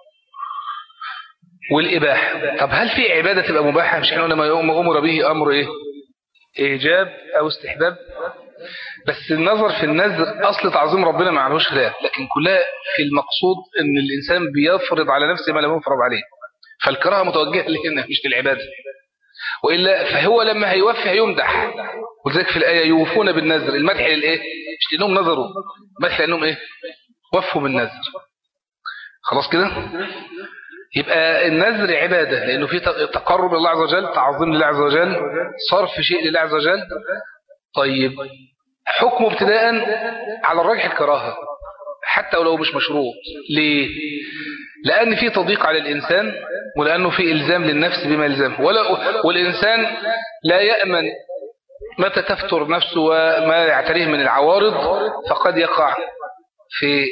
والإباحة طب هل في عبادة تبقى مباحة مش احنا لما أمر به أمر إيه إيجاب أو استحباب بس النظر في النذر أصل تعظيم ربنا ما عليهوش خلاف لكن كلها في المقصود أن الإنسان بيفرض على نفسه ما لم يفرض عليه فالكراهة متوجهة لهنا مش للعبادة وإلا فهو لما هيوفي هيمدح ولذلك في الآية يوفون بالنذر المدح للإيه مش لأنهم نظروا مدح لأنهم إيه وفوا بالنذر خلاص كده يبقى النذر عبادة لأنه في تقرب لله عز وجل تعظيم لله عز وجل صرف شيء لله عز وجل طيب حكمه ابتداء على الراجح الكراهة حتى ولو مش مشروط ليه لأن في تضييق على الإنسان ولأنه في إلزام للنفس بما يلزمه ولا والإنسان لا يأمن متى تفتر نفسه وما يعتريه من العوارض فقد يقع في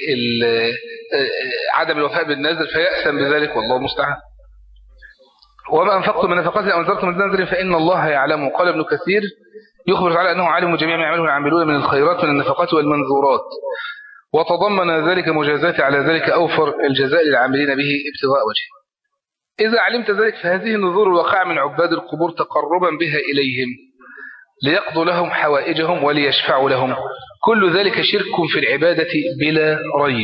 عدم الوفاء بالنذر فيأثم بذلك والله المستعان وما أنفقتم من نفقات أو أنذرتم من نذر فإن الله يعلمه قال ابن كثير يخبر تعالى أنه عالم جميع ما يعمله العاملون من الخيرات من النفقات والمنذورات وتضمن ذلك مجازات على ذلك أوفر الجزاء للعاملين به ابتغاء وجهه إذا علمت ذلك فهذه النذور الواقعة من عباد القبور تقربا بها إليهم ليقضوا لهم حوائجهم وليشفعوا لهم كل ذلك شرك في العبادة بلا ريب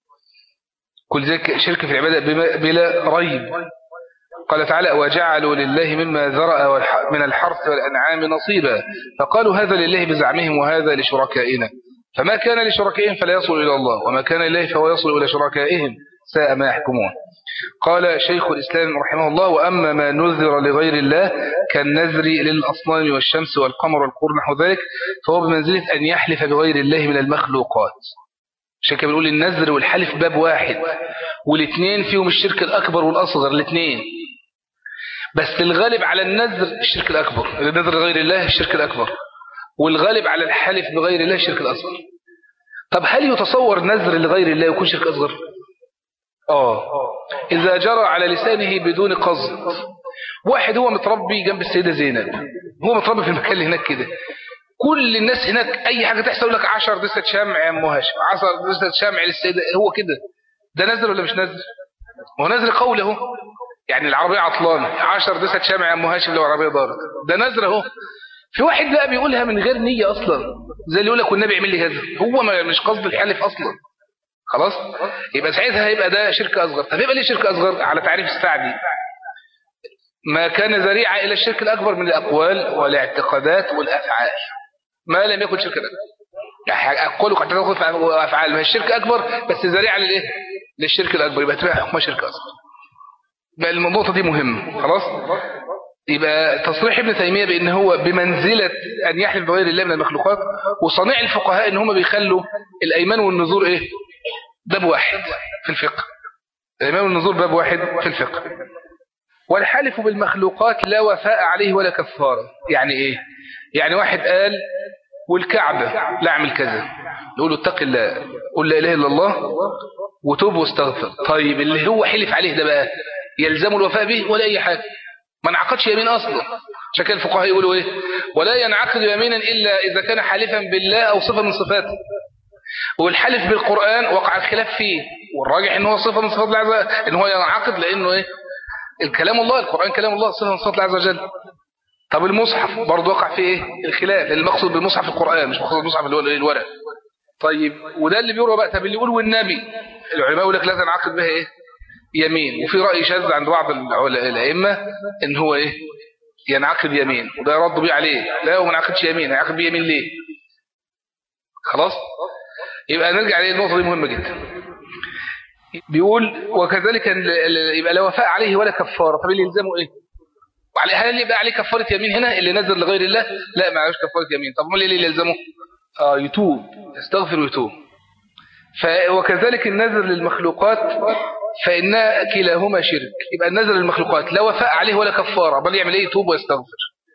كل ذلك شرك في العبادة بلا ريب قال تعالى وجعلوا لله مما ذرأ من الحرث والأنعام نصيبا فقالوا هذا لله بزعمهم وهذا لشركائنا فما كان لشركائهم فلا يصل إلى الله وما كان لله فهو يصل إلى شركائهم ساء ما يحكمون قال شيخ الإسلام رحمه الله وأما ما نذر لغير الله كالنذر للأصنام والشمس والقمر والقرن نحو ذلك فهو بمنزلة أن يحلف بغير الله من المخلوقات عشان كده بنقول النذر والحلف باب واحد والاثنين فيهم الشرك الأكبر والأصغر الاثنين بس الغالب على النذر الشرك الأكبر النذر لغير الله الشرك الأكبر والغالب على الحلف بغير الله الشرك الأصغر طب هل يتصور نذر لغير الله يكون شرك أصغر آه إذا جرى على لسانه بدون قصد واحد هو متربي جنب السيدة زينب هو متربي في المكان اللي هناك كده كل الناس هناك أي حاجة تحصل لك عشر دستة شمع يا أم هاشم عشر دستة شمع للسيدة هو كده ده نزل ولا مش نزل هو نزل قوله يعني العربية عطلانة عشر دستة شمع يا أم هاشم لو عربية ضارت ده نزل اهو في واحد بقى بيقولها من غير نية أصلا زي اللي يقول لك والنبي يعمل لي كذا هو مش قصد الحلف أصلا خلاص يبقى ساعتها هيبقى ده شرك أصغر طب يبقى ليه شرك أصغر على تعريف السعدي ما كان ذريعة إلى الشرك الأكبر من الأقوال والاعتقادات والأفعال ما لم يكن شركا أكبر يعني أقول قد تدخل وأفعال ما هي الشرك أكبر بس ذريعة للإيه للشرك الأكبر يبقى تبقى حكمها شرك أصغر بقى النقطة دي مهمة خلاص يبقى تصريح ابن تيمية بأن هو بمنزلة أن يحلف بغير الله من المخلوقات وصنيع الفقهاء أن هم بيخلوا الأيمان والنذور إيه باب واحد في الفقه الأيمان والنذور باب واحد في الفقه والحلف بالمخلوقات لا وفاء عليه ولا كفارة يعني إيه يعني واحد قال والكعبة لا اعمل كذا نقول له اتق الله قل لا إله إلا الله وتوب واستغفر طيب اللي هو حلف عليه ده بقى يلزم الوفاء به ولا أي حاجة ما انعقدش يمين أصلا عشان كده الفقهاء يقولوا إيه ولا ينعقد يمينا إلا إذا كان حالفا بالله أو صفة من صفاته والحلف بالقرآن وقع الخلاف فيه والراجح إن هو صفة من صفات الله عز وجل إن هو ينعقد لأنه إيه الكلام الله القرآن كلام الله صفة من صفات الله عز وجل طب المصحف برضه وقع فيه إيه الخلاف لأن المقصود بالمصحف القرآن مش مقصود بالمصحف الورق طيب وده اللي بيروى بقى طب اللي يقول والنبي العلماء يقول لك لا تنعقد بها إيه يمين وفي رأي شاذ عند بعض الأئمة ان هو ايه ينعقد يمين وده يرد بيه عليه لا هو ما ينعقدش يمين هيعقد بيه يمين ليه خلاص يبقى نرجع للنقطة دي مهمة جدا بيقول وكذلك يبقى لا وفاء عليه ولا كفارة طب اللي يلزمه ايه وعليه هل يبقى عليه كفارة يمين هنا اللي نزل لغير الله لا ما عليهوش كفارة يمين طب امال ايه اللي يلزمه اه يتوب يستغفر ويتوب وكذلك النذر للمخلوقات فإن كلاهما شرك يبقى النذر للمخلوقات لا وفاء عليه ولا كفارة بل يعمل ايه يتوب ويستغفر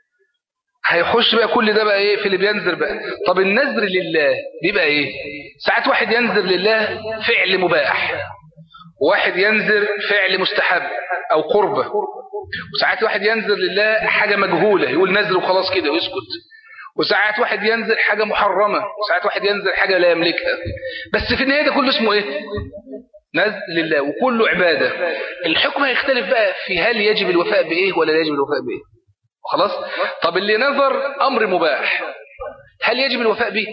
هيخش بقى كل ده بقى ايه في اللي بينذر بقى طب النذر لله بيبقى ايه ساعات واحد ينذر لله فعل مباح واحد ينذر فعل مستحب أو قربة وساعات واحد ينذر لله حاجة مجهولة يقول نذر وخلاص كده ويسكت وساعات واحد ينذر حاجة محرمة وساعات واحد ينذر حاجة لا يملكها بس في النهاية ده كله اسمه ايه نذر لله وكله عبادة الحكم هيختلف بقى في هل يجب الوفاء بإيه ولا لا يجب الوفاء بإيه خلاص طب اللي نذر أمر مباح هل يجب الوفاء به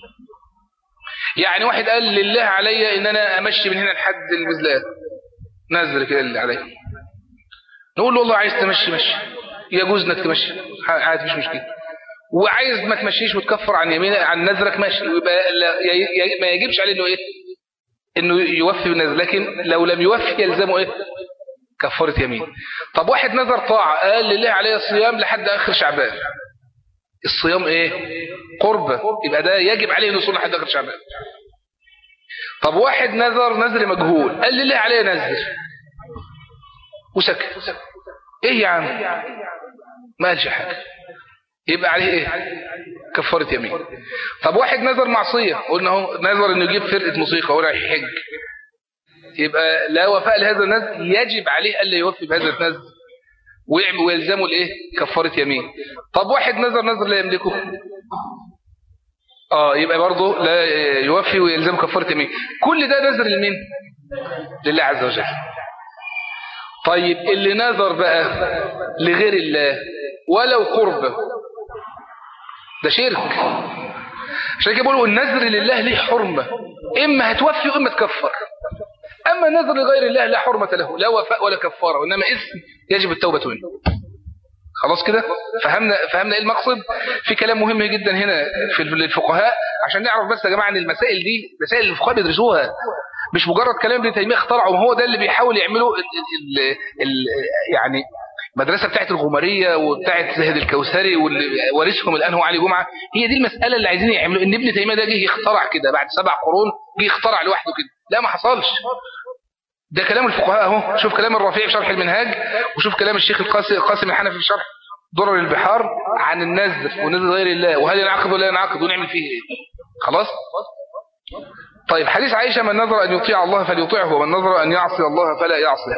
يعني واحد قال لله علي ان انا امشي من هنا لحد المزلات نزل كده اللي عليا نقول له والله عايز تمشي مشي يجوز انك تمشي عادي مفيش مشكله وعايز ما تمشيش وتكفر عن يمين عن نذرك ماشي ويبقى ما يجبش عليه انه ايه انه يوفي بالنذر لكن لو لم يوفي يلزمه ايه كفاره يمين طب واحد نذر طاعه قال لله عليه الصيام لحد اخر شعبان الصيام ايه قربة يبقى ده يجب عليه انه يصوم لحد اخر شعبان طب واحد نذر نذر مجهول قال لي ليه عليه نذر وسكت ايه يا عم ما قالش حاجه يبقى عليه ايه كفاره يمين طب واحد نذر معصيه قلنا اهو نذر انه يجيب فرقه موسيقى ورايح يحج يبقى لا وفاء لهذا النذر يجب عليه الا يوفي بهذا النذر ويعمل ويلزمه الايه كفاره يمين طب واحد نذر نذر لا يملكه اه يبقى برضه لا يوفي ويلزمه كفاره يمين كل ده نذر لمين لله عز وجل طيب اللي نذر بقى لغير الله ولو قربه ده شرك عشان كده بيقولوا النذر لله ليه حرمه اما هتوفي واما تكفر أما النذر لغير الله لا حرمة له لا وفاء ولا كفارة وإنما اسم يجب التوبة منه خلاص كده فهمنا فهمنا ايه المقصد في كلام مهم جدا هنا في الفقهاء عشان نعرف بس يا جماعه ان المسائل دي مسائل الفقهاء بيدرسوها مش مجرد كلام ابن تيميه اخترعه ما هو ده اللي بيحاول يعمله ال ال ال يعني المدرسه بتاعت الغماريه وبتاعت زهد الكوثري واللي وارثهم الان هو علي جمعه هي دي المساله اللي عايزين يعملوا ان ابن تيميه ده جه يخترع كده بعد سبع قرون جه يخترع لوحده كده لا ما حصلش ده كلام الفقهاء اهو شوف كلام الرفيع في شرح المنهاج وشوف كلام الشيخ القاسم الحنفي في شرح درر البحار عن النذر ونذر غير الله وهل ينعقد ولا ينعقد ونعمل فيه ايه خلاص طيب حديث عائشة من نظر أن يطيع الله فليطيعه ومن نظر أن يعصي الله فلا يعصيه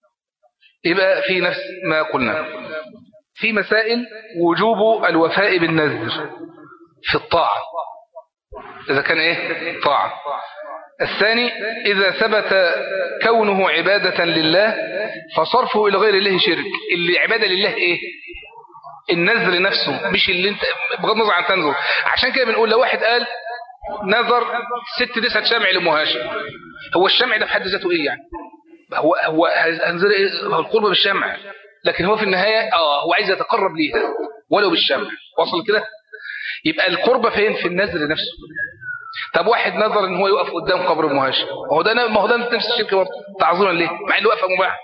يبقى في نفس ما قلنا في مسائل وجوب الوفاء بالنذر في الطاعة إذا كان إيه طاعة الثاني إذا ثبت كونه عبادة لله فصرفه إلى غير الله شرك اللي عبادة لله إيه النذر نفسه مش اللي انت بغض النظر عن تنذر عشان كده بنقول لو واحد قال نذر ست دسة شمع لأم هاشم هو الشمع ده في حد ذاته ايه يعني هو هو هنذر ايه هو القرب بالشمع لكن هو في النهاية اه هو عايز يتقرب ليها ولو بالشمع وصل كده يبقى القربة فين في النذر نفسه طب واحد نظر ان هو يقف قدام قبر ام هاشم ما هو ده ما هو ده نفس الشرك برضه تعظيما ليه مع انه وقفه مباح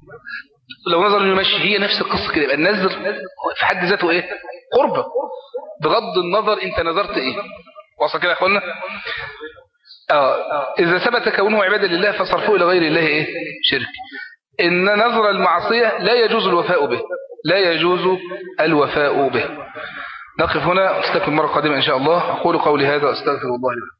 لو نظر انه يمشي هي نفس القصه كده يبقى النذر في حد ذاته ايه قربه بغض النظر انت نظرت ايه وصل كده يا اخوانا اه اذا ثبت كونه عباده لله فصرفه الى غير الله ايه شرك ان نظر المعصيه لا يجوز الوفاء به لا يجوز الوفاء به نقف هنا استكمل مرة قادمة إن شاء الله أقول قولي هذا أستغفر الله لي